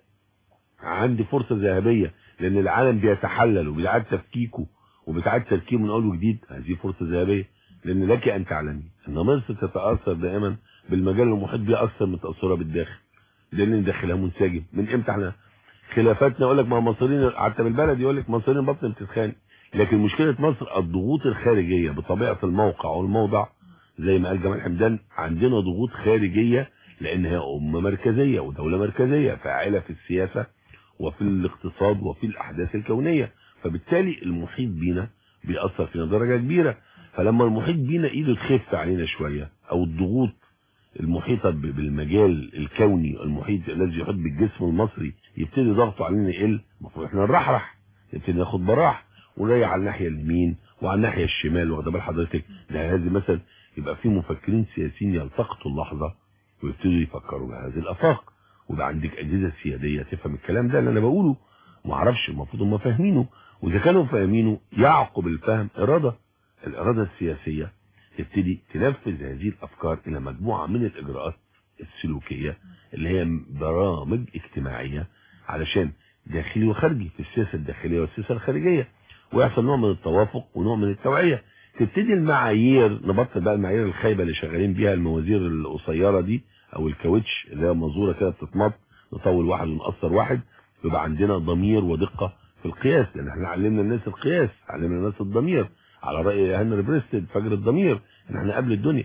عندي فرصه ذهبيه لان العالم بيتحلل وبيعاد تفكيكه وبيتعاد تركيبه من اول وجديد هذه فرصه ذهبيه لان لك ان تعلمي ان مصر تتاثر دائما بالمجال المحيط بها اكثر من تاثرها بالداخل لان داخلها منسجم من امتى احنا خلافاتنا يقول لك ما المصريين حتى بالبلد يقول لك مصريين بطن بتتخانق لكن مشكله مصر الضغوط الخارجيه بطبيعه الموقع والموضع زي ما قال جمال حمدان عندنا ضغوط خارجيه لان هي امه مركزيه ودوله مركزيه فاعله في السياسه وفي الاقتصاد وفي الاحداث الكونيه فبالتالي المحيط بينا بيأثر فينا درجه كبيره فلما المحيط بينا ايده تخف علينا شويه او الضغوط المحيطة ب- بالمجال الكوني المحيط الذي يحيط بالجسم المصري يبتدي ضغطه علينا يقل المفروض احنا نرحرح نبتدي ناخد براح ونريح على الناحية اليمين وعلى الناحية الشمال واخد بال حضرتك ده هذه مثلا يبقى في مفكرين سياسيين يلتقطوا اللحظة ويبتدوا يفكروا بهذه الافاق ويبقى عندك اجهزة سيادية تفهم الكلام ده اللي انا بقوله ما اعرفش المفروض هم فاهمينه واذا كانوا فاهمينه يعقب الفهم اراده الاراده السياسيه تبتدي تنفذ هذه الافكار الى مجموعه من الاجراءات السلوكيه اللي هي برامج اجتماعيه علشان داخلي وخارجي في السياسه الداخليه والسياسه الخارجيه ويحصل نوع من التوافق ونوع من التوعيه تبتدي المعايير نبطل بقى المعايير الخايبه اللي شغالين بيها الموازير القصيره دي او الكاوتش اللي هي مزوره كده بتتمط نطول واحد ونقصر واحد يبقى عندنا ضمير ودقه في القياس لان احنا علمنا الناس القياس علمنا الناس الضمير على راي هنري بريستد فجر الضمير ان احنا قبل الدنيا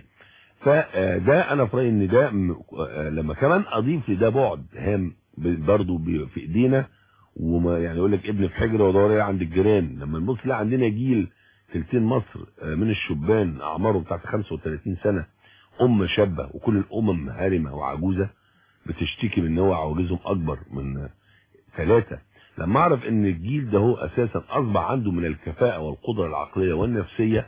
فده انا في رايي ان ده م- آه، لما كمان اضيف لده بعد هام برضه في ايدينا وما يعني يقول لك ابن في حجره ودور إيه عند الجيران لما نبص لا عندنا جيل تلتين مصر آه، من الشبان اعمارهم بتاعت 35 سنه امه شابه وكل الامم هارمه وعجوزه بتشتكي من ان هو عواجزهم اكبر من ثلاثه لما اعرف ان الجيل ده هو اساسا اصبح عنده من الكفاءه والقدره العقليه والنفسيه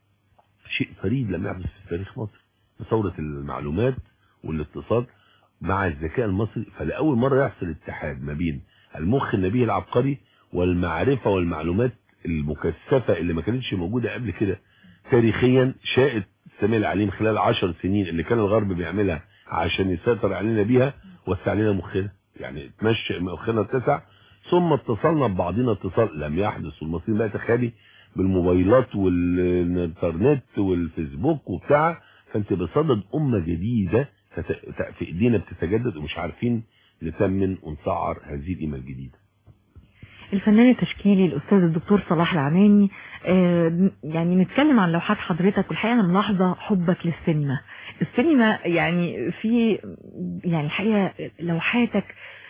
شيء فريد لم يحدث في تاريخ مصر ثوره المعلومات والاتصال مع الذكاء المصري فلاول مره يحصل اتحاد ما بين المخ النبيه العبقري والمعرفه والمعلومات المكثفه اللي ما كانتش موجوده قبل كده تاريخيا شاءت سامي العليم خلال عشر سنين اللي كان الغرب بيعملها عشان يسيطر علينا بيها وسع علينا مخنا يعني تمشي مخنا اتسع ثم اتصلنا ببعضنا اتصال لم يحدث والمصريين بقى تخالي بالموبايلات والانترنت والفيسبوك وبتاع فانت بصدد امه جديده تت- في ايدينا بتتجدد ومش عارفين نثمن ونسعر هذه القيمه الجديده الفنان التشكيلي الأستاذ الدكتور صلاح العناني آه، يعني نتكلم عن لوحات حضرتك والحقيقة أنا ملاحظة حبك للسينما السينما يعني في يعني الحقيقة لوحاتك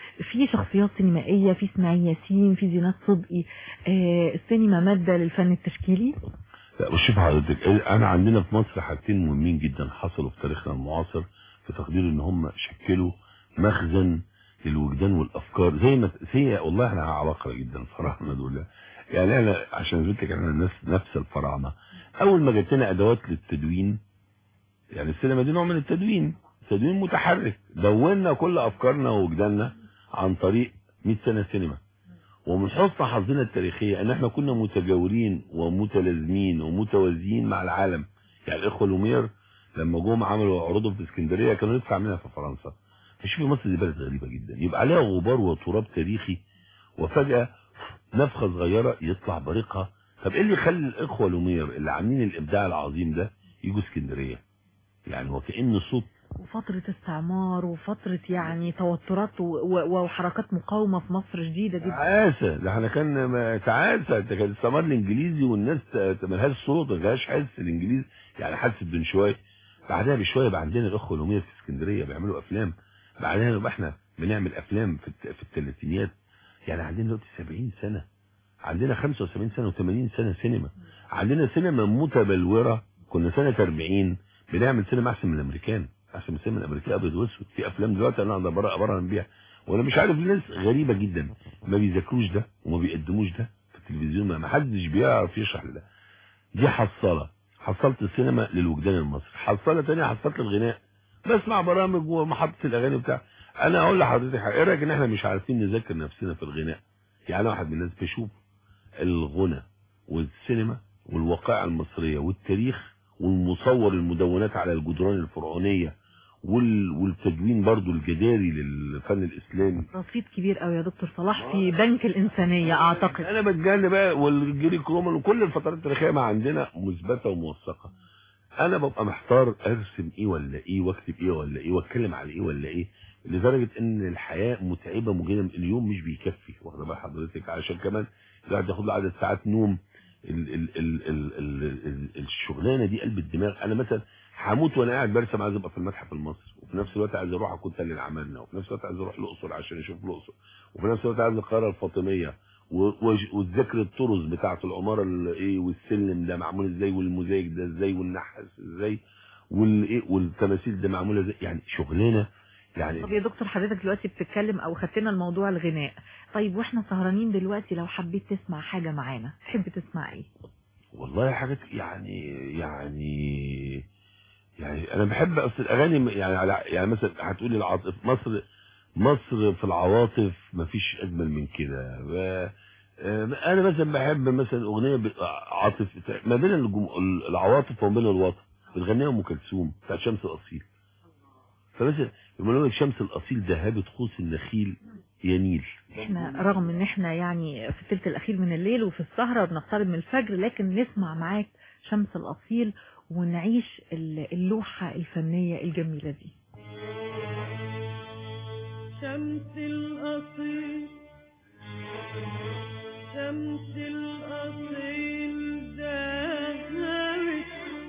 في شخصيات سينمائية في اسماعيل ياسين في زينات صدقي آه، السينما مادة للفن التشكيلي لا بس شوف حضرتك انا عندنا في مصر حاجتين مهمين جدا حصلوا في تاريخنا المعاصر في تقدير ان هم شكلوا مخزن للوجدان والافكار زي ما زي والله احنا عباقره جدا الفراعنه دول يعني انا عشان قلت لك احنا نفس نفس الفراعنه اول ما جت لنا ادوات للتدوين يعني السينما دي نوع من التدوين تدوين متحرك دونا كل افكارنا ووجداننا عن طريق 100 سنه سينما ومن حسن حظنا التاريخية ان احنا كنا متجاورين ومتلازمين ومتوازيين مع العالم يعني الاخوة لومير لما جم عملوا عروضهم في اسكندرية كانوا يدفع منها في فرنسا فشوفي مصر دي بلد غريبة جدا يبقى عليها غبار وتراب تاريخي وفجأة نفخة صغيرة يطلع بريقها طب ايه اللي يخلي الاخوة لومير اللي عاملين الابداع العظيم ده يجوا اسكندرية يعني وكأن صوت وفترة استعمار وفترة يعني توترات و- و- وحركات مقاومة في مصر جديدة جدا تعاسة ده احنا كان ما- تعاسة ده كان استعمار الانجليزي والناس ت- ملهاش صوت ملهاش حس الانجليزي يعني حس بن شوية بعدها بشوية بقى عندنا الاخوة الأمية في اسكندرية بيعملوا افلام بعدها نبقى احنا بنعمل افلام في الت- في الثلاثينيات يعني عندنا دلوقتي 70 سنة عندنا 75 سنة و80 سنة سينما عندنا سينما متبلورة كنا سنة 40 بنعمل سينما احسن من الامريكان احسن من السينما الامريكيه ابيض واسود في افلام دلوقتي انا اقدر بره ابرهن بيها وانا مش عارف ناس غريبه جدا ما بيذاكروش ده وما بيقدموش ده في التلفزيون ما ما حدش بيعرف يشرح ده دي حصاله حصلت السينما للوجدان المصري حصاله تانية حصلت الغناء بسمع برامج ومحطه الاغاني بتاع انا اقول لحضرتك حاجة، ايه رايك ان احنا مش عارفين نذاكر نفسنا في الغناء يعني أنا واحد من الناس بشوف الغنى والسينما والوقائع المصريه والتاريخ والمصور المدونات على الجدران الفرعونيه وال... والتدوين برضو الجداري للفن الاسلامي رصيد كبير قوي يا دكتور صلاح في بنك الإنسانية أعتقد انا بتجنن بقى والجري كرومان وكل الفترات التاريخيه ما عندنا مثبته وموثقه انا ببقى محتار ارسم ايه ولا ايه واكتب ايه ولا ايه واتكلم على ايه ولا ايه لدرجه ان الحياه متعبه مجرمه اليوم مش بيكفي واخده بال حضرتك عشان كمان الواحد ياخد له عدد ساعات نوم ال ال ال ال ال ال الشغلانه دي قلب الدماغ انا مثلا هموت وانا قاعد برسم عايز ابقى في المتحف المصري وفي نفس الوقت عايز اروح اكون تل العمالنه وفي نفس الوقت عايز اروح الاقصر عشان اشوف الاقصر وفي نفس الوقت عايز القاهره الفاطميه و- وج- وتذاكر الطرز بتاعه العماره ال- ايه والسلم ده معمول ازاي والموزايك ده ازاي والنحاس ازاي والايه والتماثيل ده معموله ازاي يعني شغلانه يعني طب يا دكتور حضرتك دلوقتي بتتكلم او خدتنا الموضوع الغناء طيب واحنا سهرانين دلوقتي لو حبيت تسمع حاجة معانا تحب تسمع ايه والله حاجات يعني يعني يعني انا بحب اصل الاغاني يعني على- يعني مثلا هتقولي العاطف مصر مصر في العواطف مفيش اجمل من كده و- آه، انا مثلا بحب مثلا اغنيه ب- عاطف ما بين الجم... العواطف وما بين الوطن بتغنيها ام كلثوم بتاعت شمس الاصيل فمثلا لما نقول لك شمس الاصيل ذهبت خوص النخيل يا نيل احنا رغم ان احنا يعني في الثلث الاخير من الليل وفي السهرة بنقترب من الفجر لكن نسمع معاك شمس الاصيل ونعيش ال- اللوحة الفنية الجميلة دي شمس الأصيل شمس الأصيل ذهبت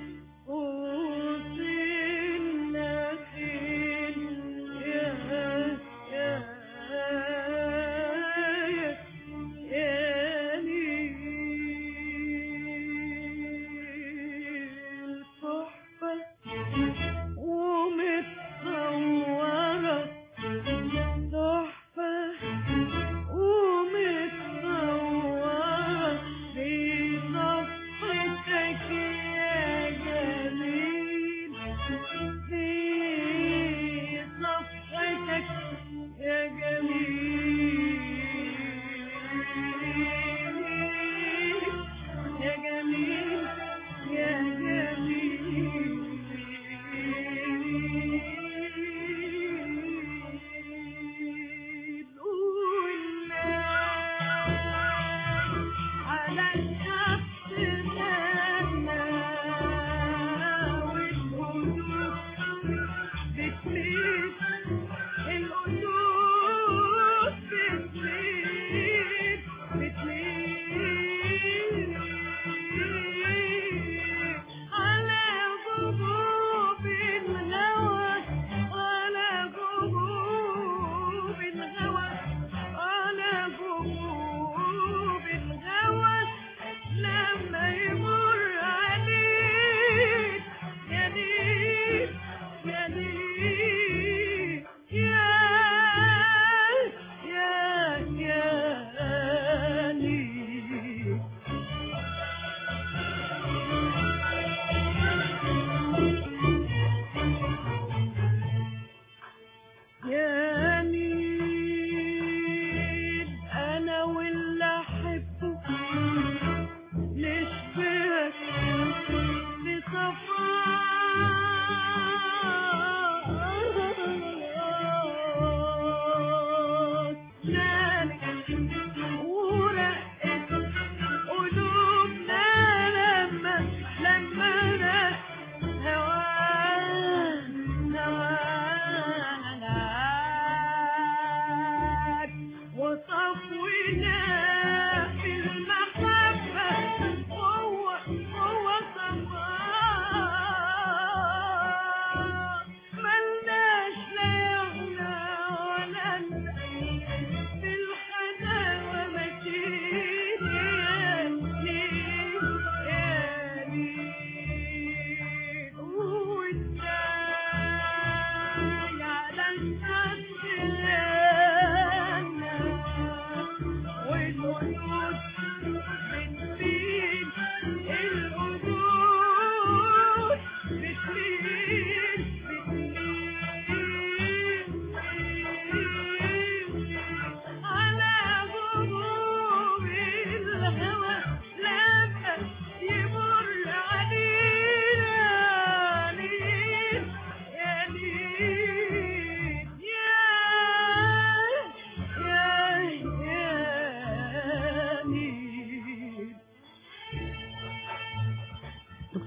قوس النخيل يا يا يا يا نيل تحفة ومتصورة تحفة ومتصورة في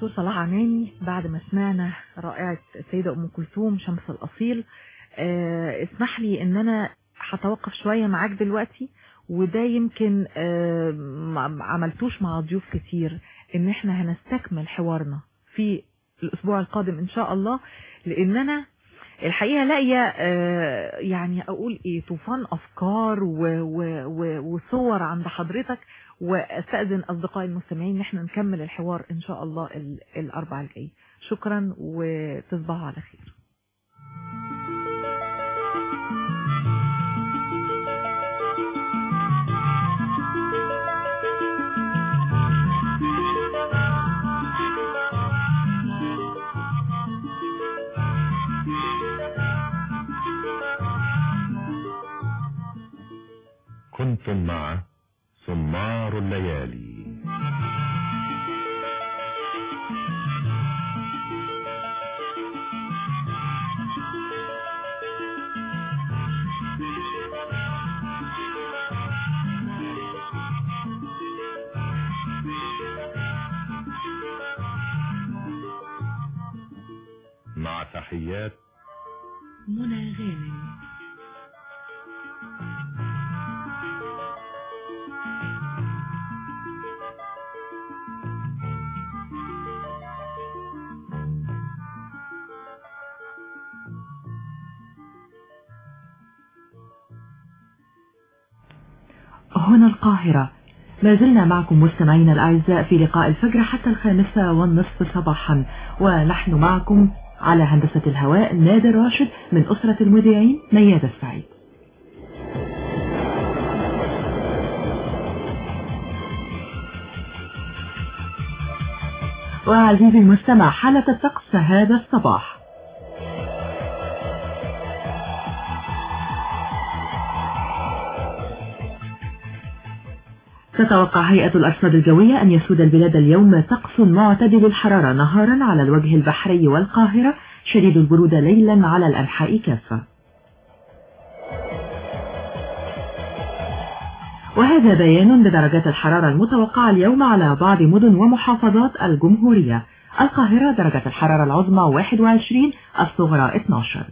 دكتور صلاح عناني بعد ما سمعنا رائعة السيدة أم كلثوم شمس الأصيل آه، اسمح لي ان انا هتوقف شوية معاك دلوقتي وده يمكن آه، ما عملتوش مع ضيوف كتير ان احنا هنستكمل حوارنا في الاسبوع القادم ان شاء الله لان انا الحقيقة لاقية آه، يعني اقول ايه طوفان افكار و و و وصور عند حضرتك واستأذن اصدقائي المستمعين ان احنا نكمل الحوار ان شاء الله ال- الاربعاء الجاي شكرا وتصبحوا على خير كنتم مع سمار الليالي مع تحيات منى غانم هنا القاهرة ما زلنا معكم مستمعينا الأعزاء في لقاء الفجر حتى الخامسة والنصف صباحا ونحن معكم على هندسة الهواء نادر راشد من أسرة المذيعين ميادة السعيد وعزيزي المستمع حالة الطقس هذا الصباح تتوقع هيئة الأرصاد الجوية أن يسود البلاد اليوم طقس معتدل الحرارة نهارا على الوجه البحري والقاهرة شديد البرودة ليلا على الأنحاء كافة وهذا بيان لدرجات الحرارة المتوقعة اليوم على بعض مدن ومحافظات الجمهورية القاهرة درجة الحرارة العظمى 21 الصغرى 12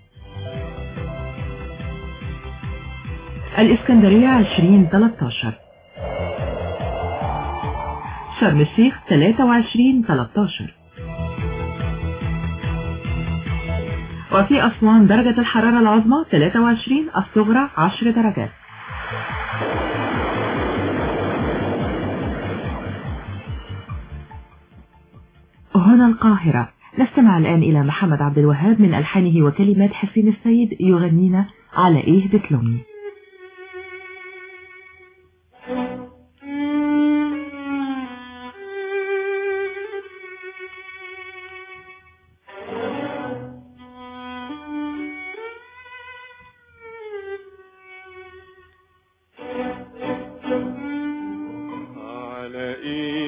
الإسكندرية 20 13 شرم الشيخ 23 13 وفي أسوان درجة الحرارة العظمى 23 الصغرى 10 درجات هنا القاهرة نستمع الآن إلى محمد عبد الوهاب من ألحانه وكلمات حسين السيد يغنينا على إيه بتلومي على ايه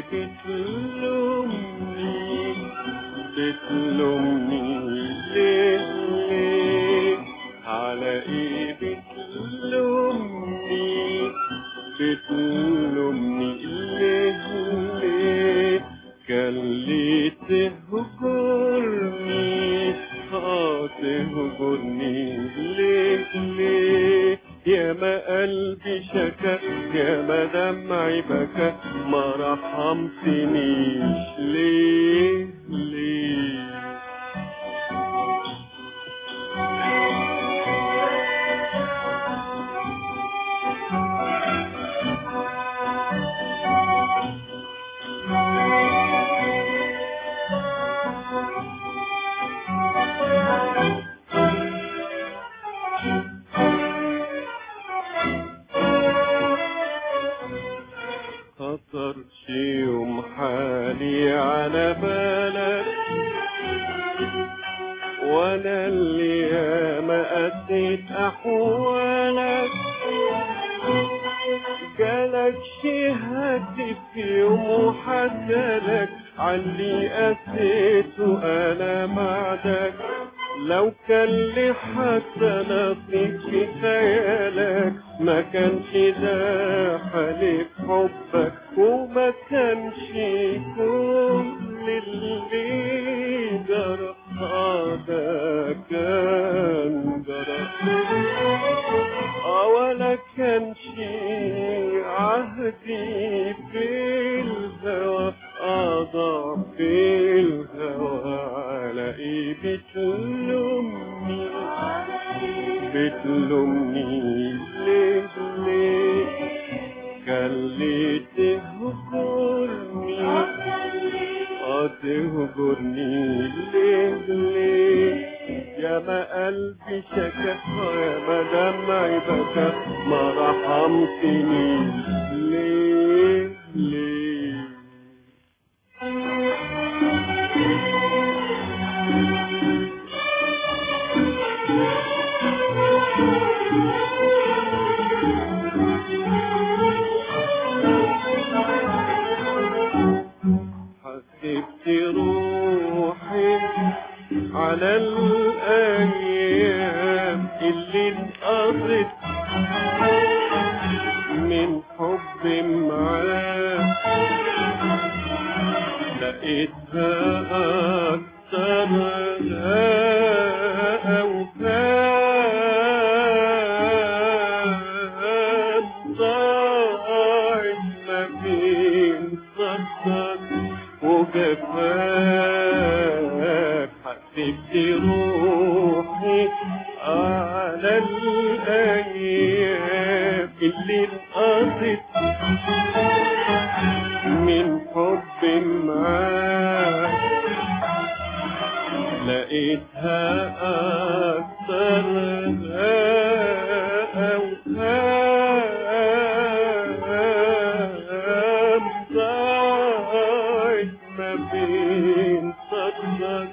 بتلومني بتلومني ليه ليه على ايه بتلومني بتلومني ليه ليه كان ليه تهجرني اه تهجرني ليه ليه يا ما قلبي شكا يا ما دمعي بكى ما رحمتنيش ليه ليه خطرش يوم حالي على بالك وانا اللي ياما قسيت احوالك جالك شي هاتف يوم وحكالك عاللي قسيته انا بعدك لو كان لي حتى نصيب في خيالك ما كانش ده حليف حبك وما كانش يكون اللي جرى هذا كان جرى ولا كان شي عهدي في الهوى أضع في الهوى على إيه بتلومني بتلومني ليه ليه خليت تهجرني اه تهجرني ليه ليه يا ما قلبي شكا يا ما دمعي بكى ما رحمتني ليه ليه حسبت روحي على الأيام اللي انقضت من حب معاه لقيتها أكتر أوفام ضاعت ما بين صدق وجفاك حسبت روحي على الأيام اللي انقضت من حب معاك لقيتها أكتر أوهام ضاعت ما بين صدرك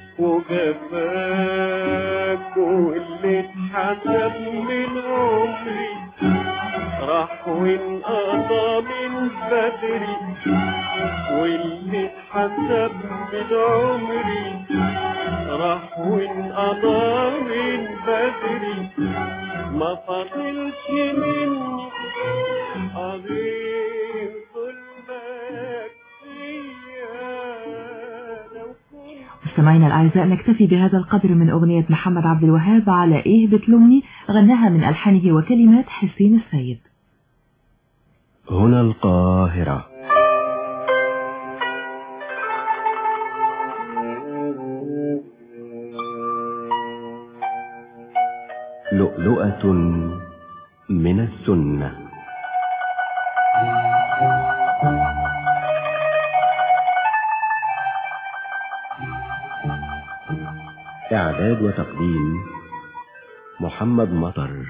وجفاك واللي اتحسب من عمري راح وانقضى من بدري واللي اتحسب من عمري راح وانقضى من بدري ما فاضلش مني غير ظلمك فيا لو مستمعينا الأعزاء نكتفي بهذا القدر من أغنية محمد عبد الوهاب على إيه بتلومني غناها من ألحانه وكلمات حسين السيد هنا القاهرة لؤلؤة من السنة إعداد وتقديم محمد مطر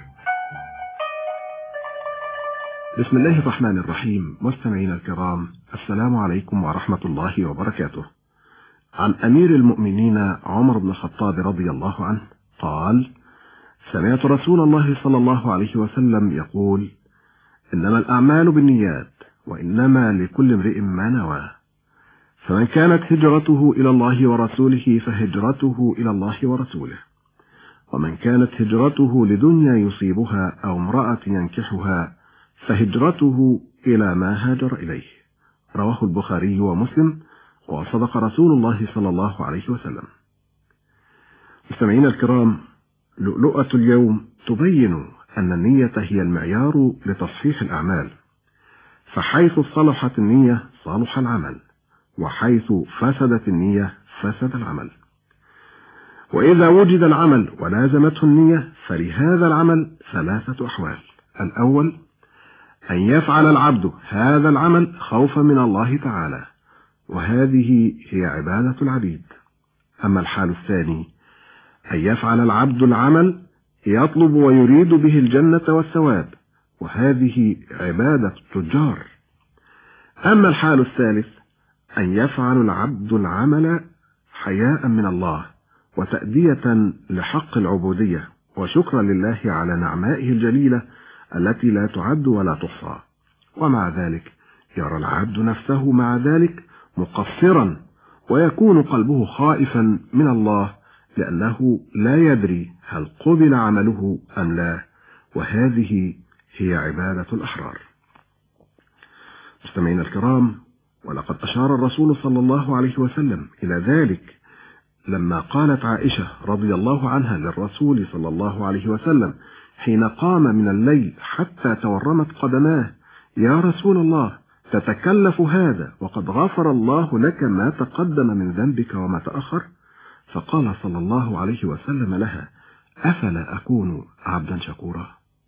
بسم الله الرحمن الرحيم مستمعينا الكرام السلام عليكم ورحمة الله وبركاته عن أمير المؤمنين عمر بن الخطاب رضي الله عنه قال سمعت رسول الله صلى الله عليه وسلم يقول إنما الأعمال بالنيات وإنما لكل امرئ ما نوى فمن كانت هجرته إلى الله ورسوله فهجرته إلى الله ورسوله ومن كانت هجرته لدنيا يصيبها أو امرأة ينكحها فهجرته إلى ما هاجر إليه رواه البخاري ومسلم وصدق رسول الله صلى الله عليه وسلم مستمعينا الكرام لؤلؤة اليوم تبين أن النية هي المعيار لتصحيح الأعمال فحيث صلحت النية صلح العمل وحيث فسدت النية فسد العمل وإذا وجد العمل ولازمته النية فلهذا العمل ثلاثة أحوال الأول أن يفعل العبد هذا العمل خوفا من الله تعالى وهذه هي عبادة العبيد أما الحال الثاني أن يفعل العبد العمل يطلب ويريد به الجنة والثواب وهذه عبادة التجار أما الحال الثالث أن يفعل العبد العمل حياء من الله وتأدية لحق العبودية وشكرا لله على نعمائه الجليلة التي لا تعد ولا تحصى ومع ذلك يرى العبد نفسه مع ذلك مقصرا ويكون قلبه خائفا من الله لأنه لا يدري هل قبل عمله أم لا وهذه هي عبادة الأحرار مستمعينا الكرام ولقد أشار الرسول صلى الله عليه وسلم إلى ذلك لما قالت عائشة رضي الله عنها للرسول صلى الله عليه وسلم حين قام من الليل حتى تورمت قدماه يا رسول الله تتكلف هذا وقد غفر الله لك ما تقدم من ذنبك وما تأخر فقال صلى الله عليه وسلم لها أفلا أكون عبدا شكورا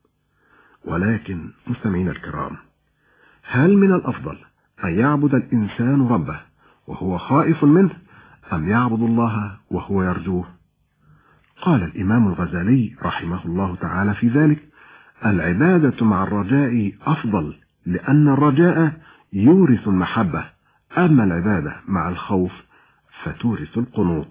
ولكن مستمعين الكرام هل من الأفضل أن يعبد الإنسان ربه وهو خائف منه أم يعبد الله وهو يرجوه قال الإمام الغزالي رحمه الله تعالى في ذلك العبادة مع الرجاء أفضل لأن الرجاء يورث المحبة أما العبادة مع الخوف فتورث القنوط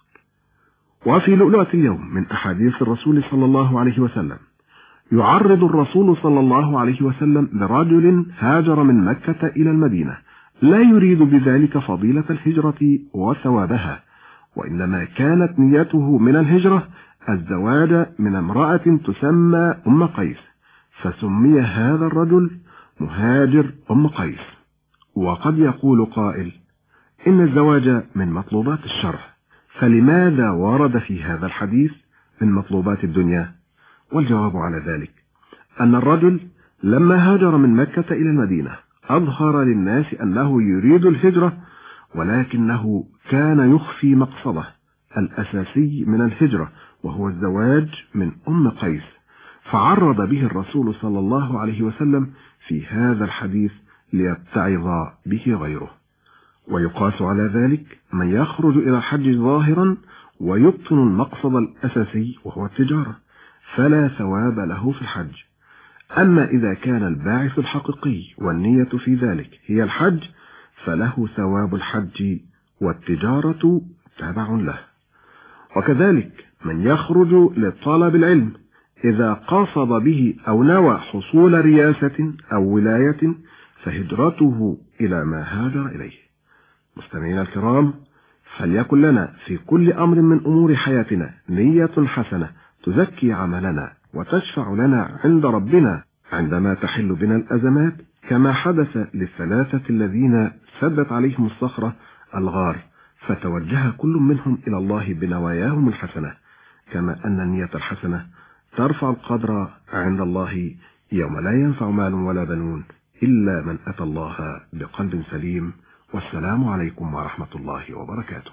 وفي لؤلؤة اليوم من أحاديث الرسول صلى الله عليه وسلم يعرض الرسول صلى الله عليه وسلم برجل هاجر من مكة إلى المدينة لا يريد بذلك فضيلة الهجرة وثوابها وإنما كانت نيته من الهجرة الزواج من امرأة تسمى أم قيس فسمي هذا الرجل مهاجر أم قيس وقد يقول قائل إن الزواج من مطلوبات الشرع فلماذا ورد في هذا الحديث من مطلوبات الدنيا والجواب على ذلك أن الرجل لما هاجر من مكة إلى المدينة أظهر للناس أنه يريد الهجرة ولكنه كان يخفي مقصده الأساسي من الهجرة وهو الزواج من أم قيس فعرض به الرسول صلى الله عليه وسلم في هذا الحديث ليتعظ به غيره ويقاس على ذلك من يخرج إلى الحج ظاهرا ويبطن المقصد الأساسي وهو التجارة فلا ثواب له في الحج أما إذا كان الباعث الحقيقي والنية في ذلك هي الحج فله ثواب الحج والتجارة تابع له وكذلك من يخرج لطلب العلم إذا قصد به أو نوى حصول رياسة أو ولاية فهجرته إلى ما هاجر إليه مستمعينا الكرام فليكن لنا في كل أمر من أمور حياتنا نية حسنة تزكي عملنا وتشفع لنا عند ربنا عندما تحل بنا الأزمات كما حدث للثلاثة الذين سدت عليهم الصخرة الغار فتوجه كل منهم إلى الله بنواياهم الحسنة كما أن النية الحسنة ترفع القدر عند الله يوم لا ينفع مال ولا بنون إلا من أتى الله بقلب سليم والسلام عليكم ورحمة الله وبركاته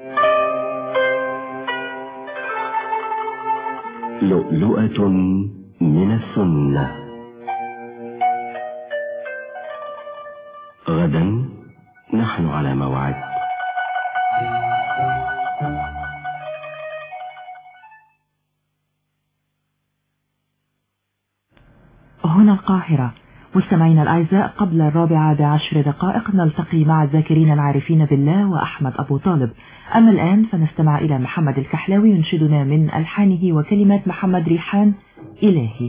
لؤلؤة من السنة غدا نحن على موعد هنا القاهرة مستمعينا الأعزاء قبل الرابعة بعشر دقائق نلتقي مع الذاكرين العارفين بالله وأحمد أبو طالب أما الآن فنستمع إلى محمد الكحلاوي ينشدنا من ألحانه وكلمات محمد ريحان إلهي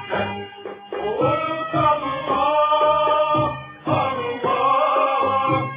الله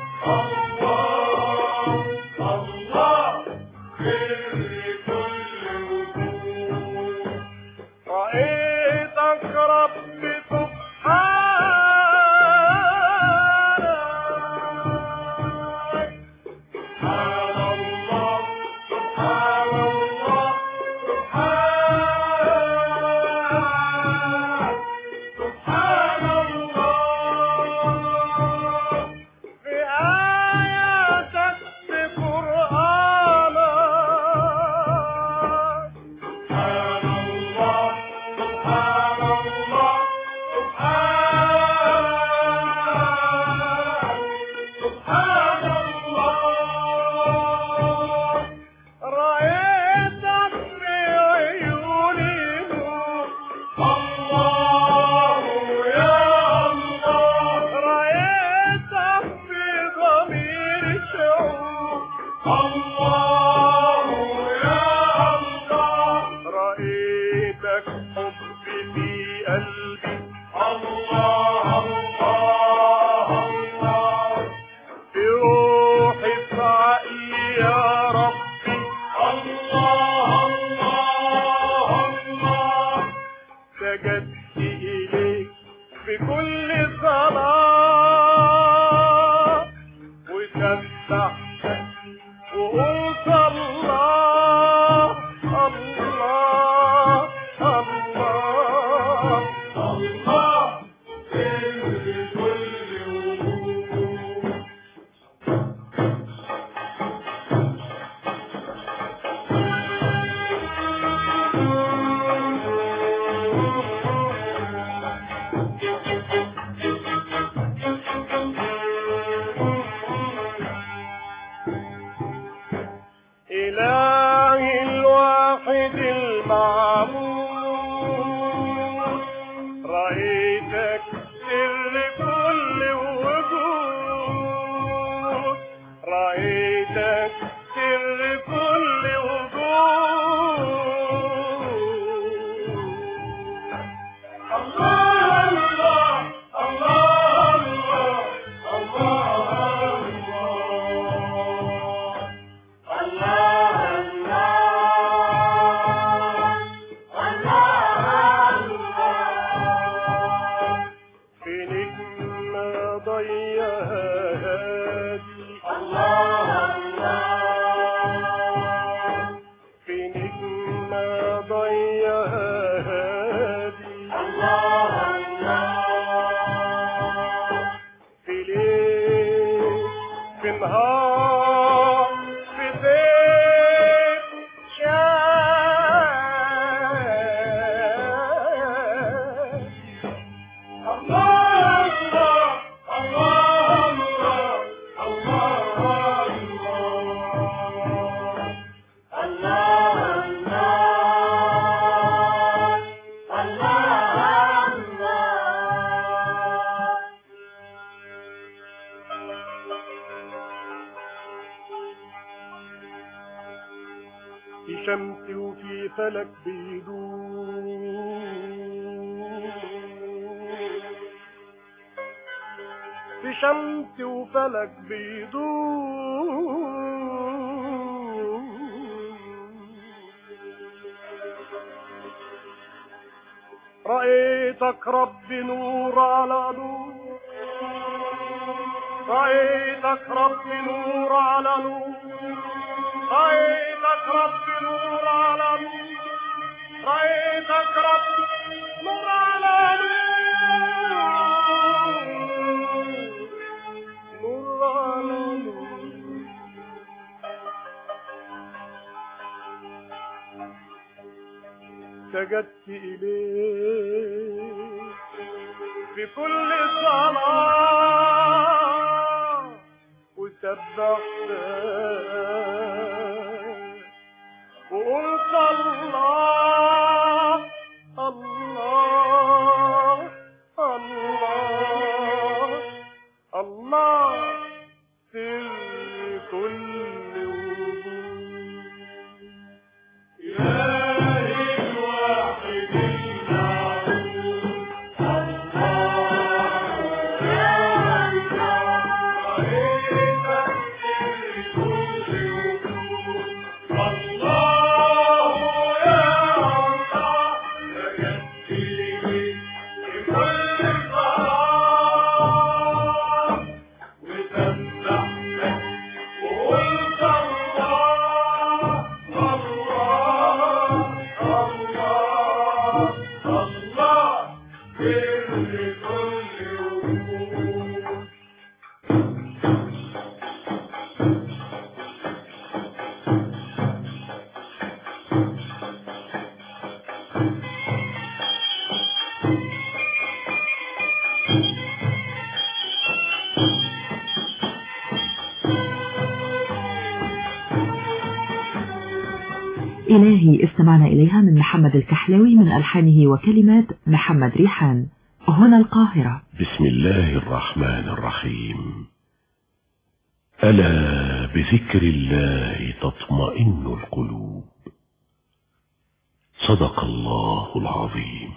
ضيع هادي الله الله في نجمة ضيع هادي الله الله في ليل في نهار في بيت شاهد الله الله الله الله الله الله الله الله في شمس وفي فلك بيدور في شمس وفلك بيدور رأيتك رب نور على نور رأيتك رب نور على نور رأيتك رب نور على نور رأيتك رب نور على نور نور على نور سجدت إليه في كل صلاة وسبحتك وقلت الله الله الله الله سر كل وجود إلهي الواحد المعبود إلهي استمعنا إليها من محمد الكحلاوي من ألحانه وكلمات محمد ريحان هنا القاهرة بسم الله الرحمن الرحيم ألا بذكر الله تطمئن القلوب صدق الله العظيم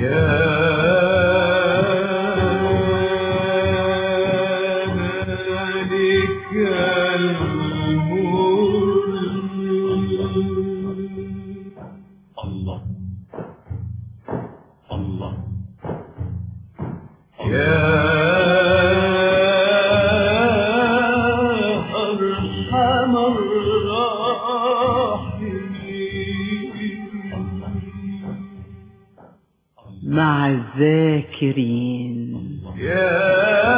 الله الله يا أرحم الراحمين مع الذاكرين يا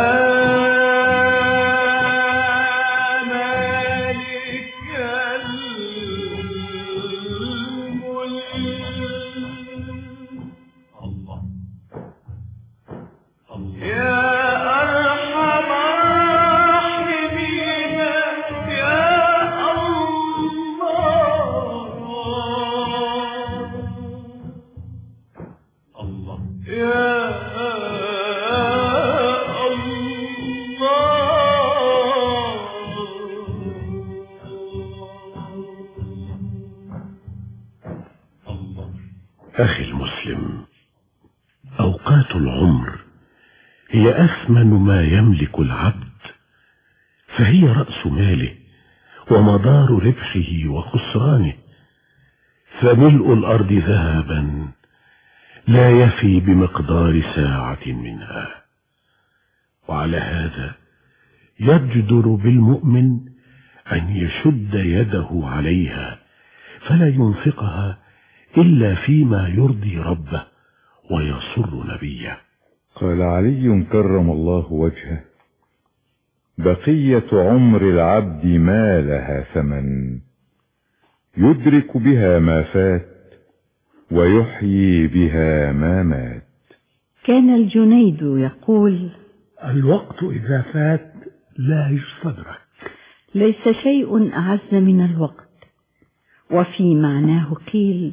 مالك الملك يا أرحم الراحمين يا الله يا أخي المسلم أوقات العمر هي أثمن ما يملك العبد فهي رأس ماله ومدار ربحه وخسرانه فملء الأرض ذهبا لا يفي بمقدار ساعة منها وعلى هذا يجدر بالمؤمن أن يشد يده عليها فلا ينفقها إلا فيما يرضي ربه ويسر نبيه قال علي كرم الله وجهه بقية عمر العبد ما لها ثمن يدرك بها ما فات ويحيي بها ما مات كان الجنيد يقول الوقت إذا فات لا يستدرك ليس شيء أعز من الوقت وفي معناه قيل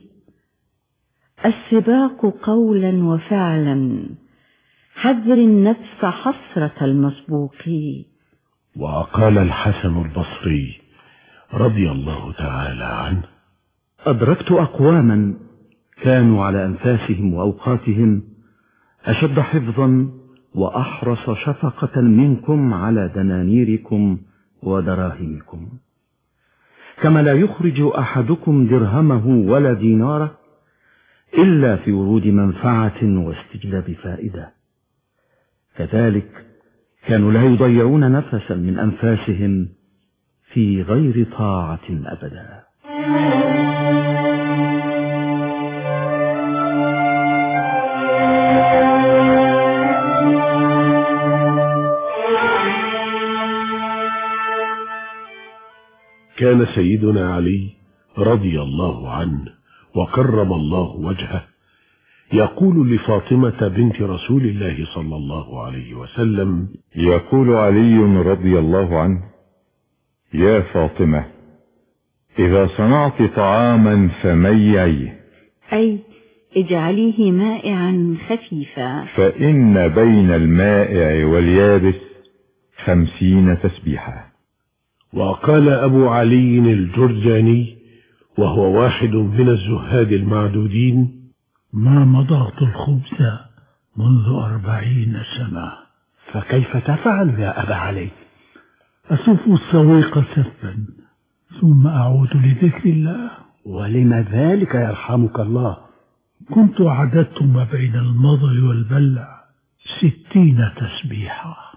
السباق قولا وفعلا حذر النفس حسرة المسبوق وقال الحسن البصري رضي الله تعالى عنه أدركت أقواما كانوا على أنفاسهم وأوقاتهم أشد حفظا وأحرص شفقة منكم على دنانيركم ودراهمكم كما لا يخرج أحدكم درهمه ولا ديناره إلا في ورود منفعة واستجلاب فائدة كذلك كانوا لا يضيعون نفسا من أنفاسهم في غير طاعة أبدا كان سيدنا علي رضي الله عنه وكرم الله وجهه يقول لفاطمة بنت رسول الله صلى الله عليه وسلم يقول علي رضي الله عنه يا فاطمة إذا صنعت طعاما فميعيه أي اجعليه مائعا خفيفا فإن بين المائع واليابس خمسين تسبيحة وقال أبو علي الجرجاني وهو واحد من الزهاد المعدودين ما مضغت الخبز منذ أربعين سنة فكيف تفعل يا أبا علي أسف السويق سفا ثم أعود لذكر الله ولم ذلك يرحمك الله كنت عددت ما بين المضغ والبلع ستين تسبيحة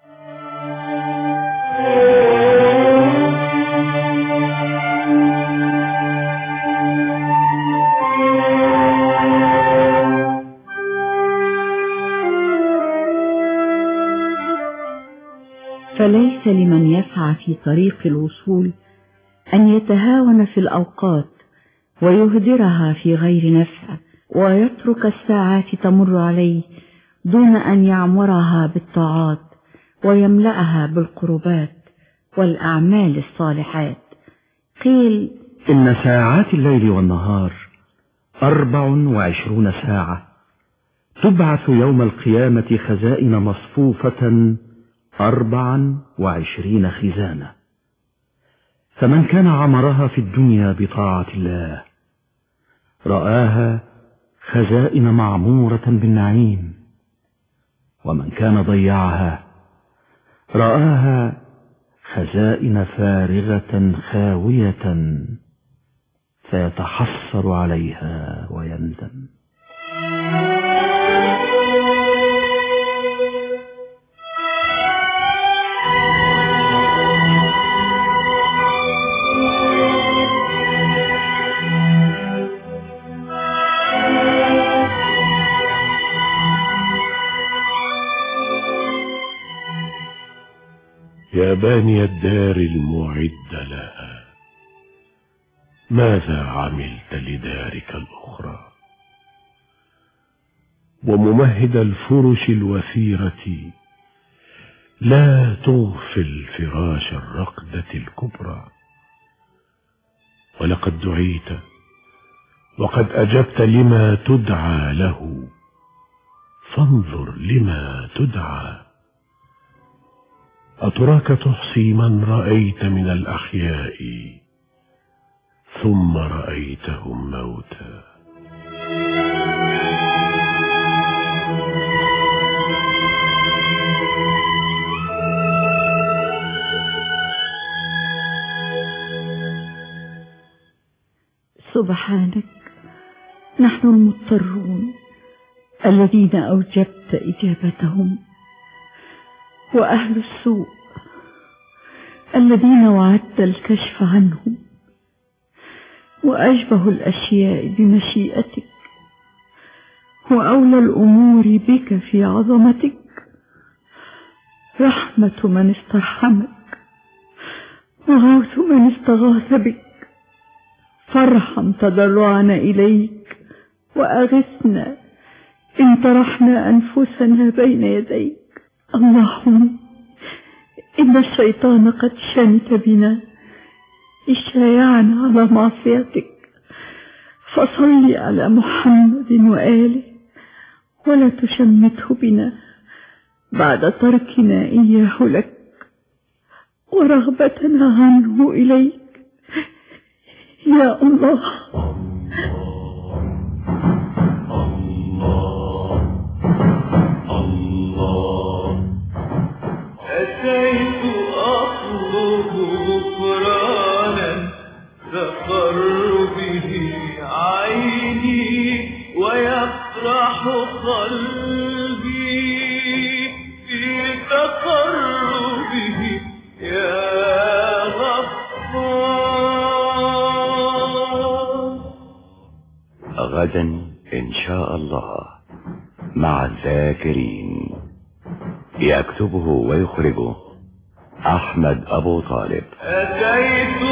فليس لمن يسعى في طريق الوصول أن يتهاون في الأوقات ويهدرها في غير نفع ويترك الساعات تمر عليه دون أن يعمرها بالطاعات ويملأها بالقربات والأعمال الصالحات قيل إن ساعات الليل والنهار أربع وعشرون ساعة تبعث يوم القيامة خزائن مصفوفة أربعا وعشرين خزانة فمن كان عمرها في الدنيا بطاعة الله رآها خزائن معمورة بالنعيم ومن كان ضيعها رآها خزائن فارغة خاوية فيتحسر عليها ويندم يا باني الدار المعد لها ماذا عملت لدارك الأخرى وممهد الفرش الوثيرة لا تغفل فراش الرقدة الكبرى ولقد دعيت وقد أجبت لما تدعى له فانظر لما تدعى أتراك تحصي من رأيت من الأحياء ثم رأيتهم موتى سبحانك نحن المضطرون الذين أوجبت إجابتهم وأهل السوء الذين وعدت الكشف عنهم وأشبه الأشياء بمشيئتك وأولى الأمور بك في عظمتك رحمة من استرحمك وغوث من استغاث بك فارحم تضرعنا إليك وأغثنا إن طرحنا أنفسنا بين يديك اللهم إن الشيطان قد شمت بنا إشايعا على معصيتك فصل على محمد وآله ولا تشمته بنا بعد تركنا إياه لك ورغبتنا عنه إليك يا الله أتيت أطلب غفرانا تقر به عيني ويفرح قلبي في تقربه يا غفار غدا إن شاء الله مع الذاكرين يكتبه ويخرجه أحمد أبو طالب أتيت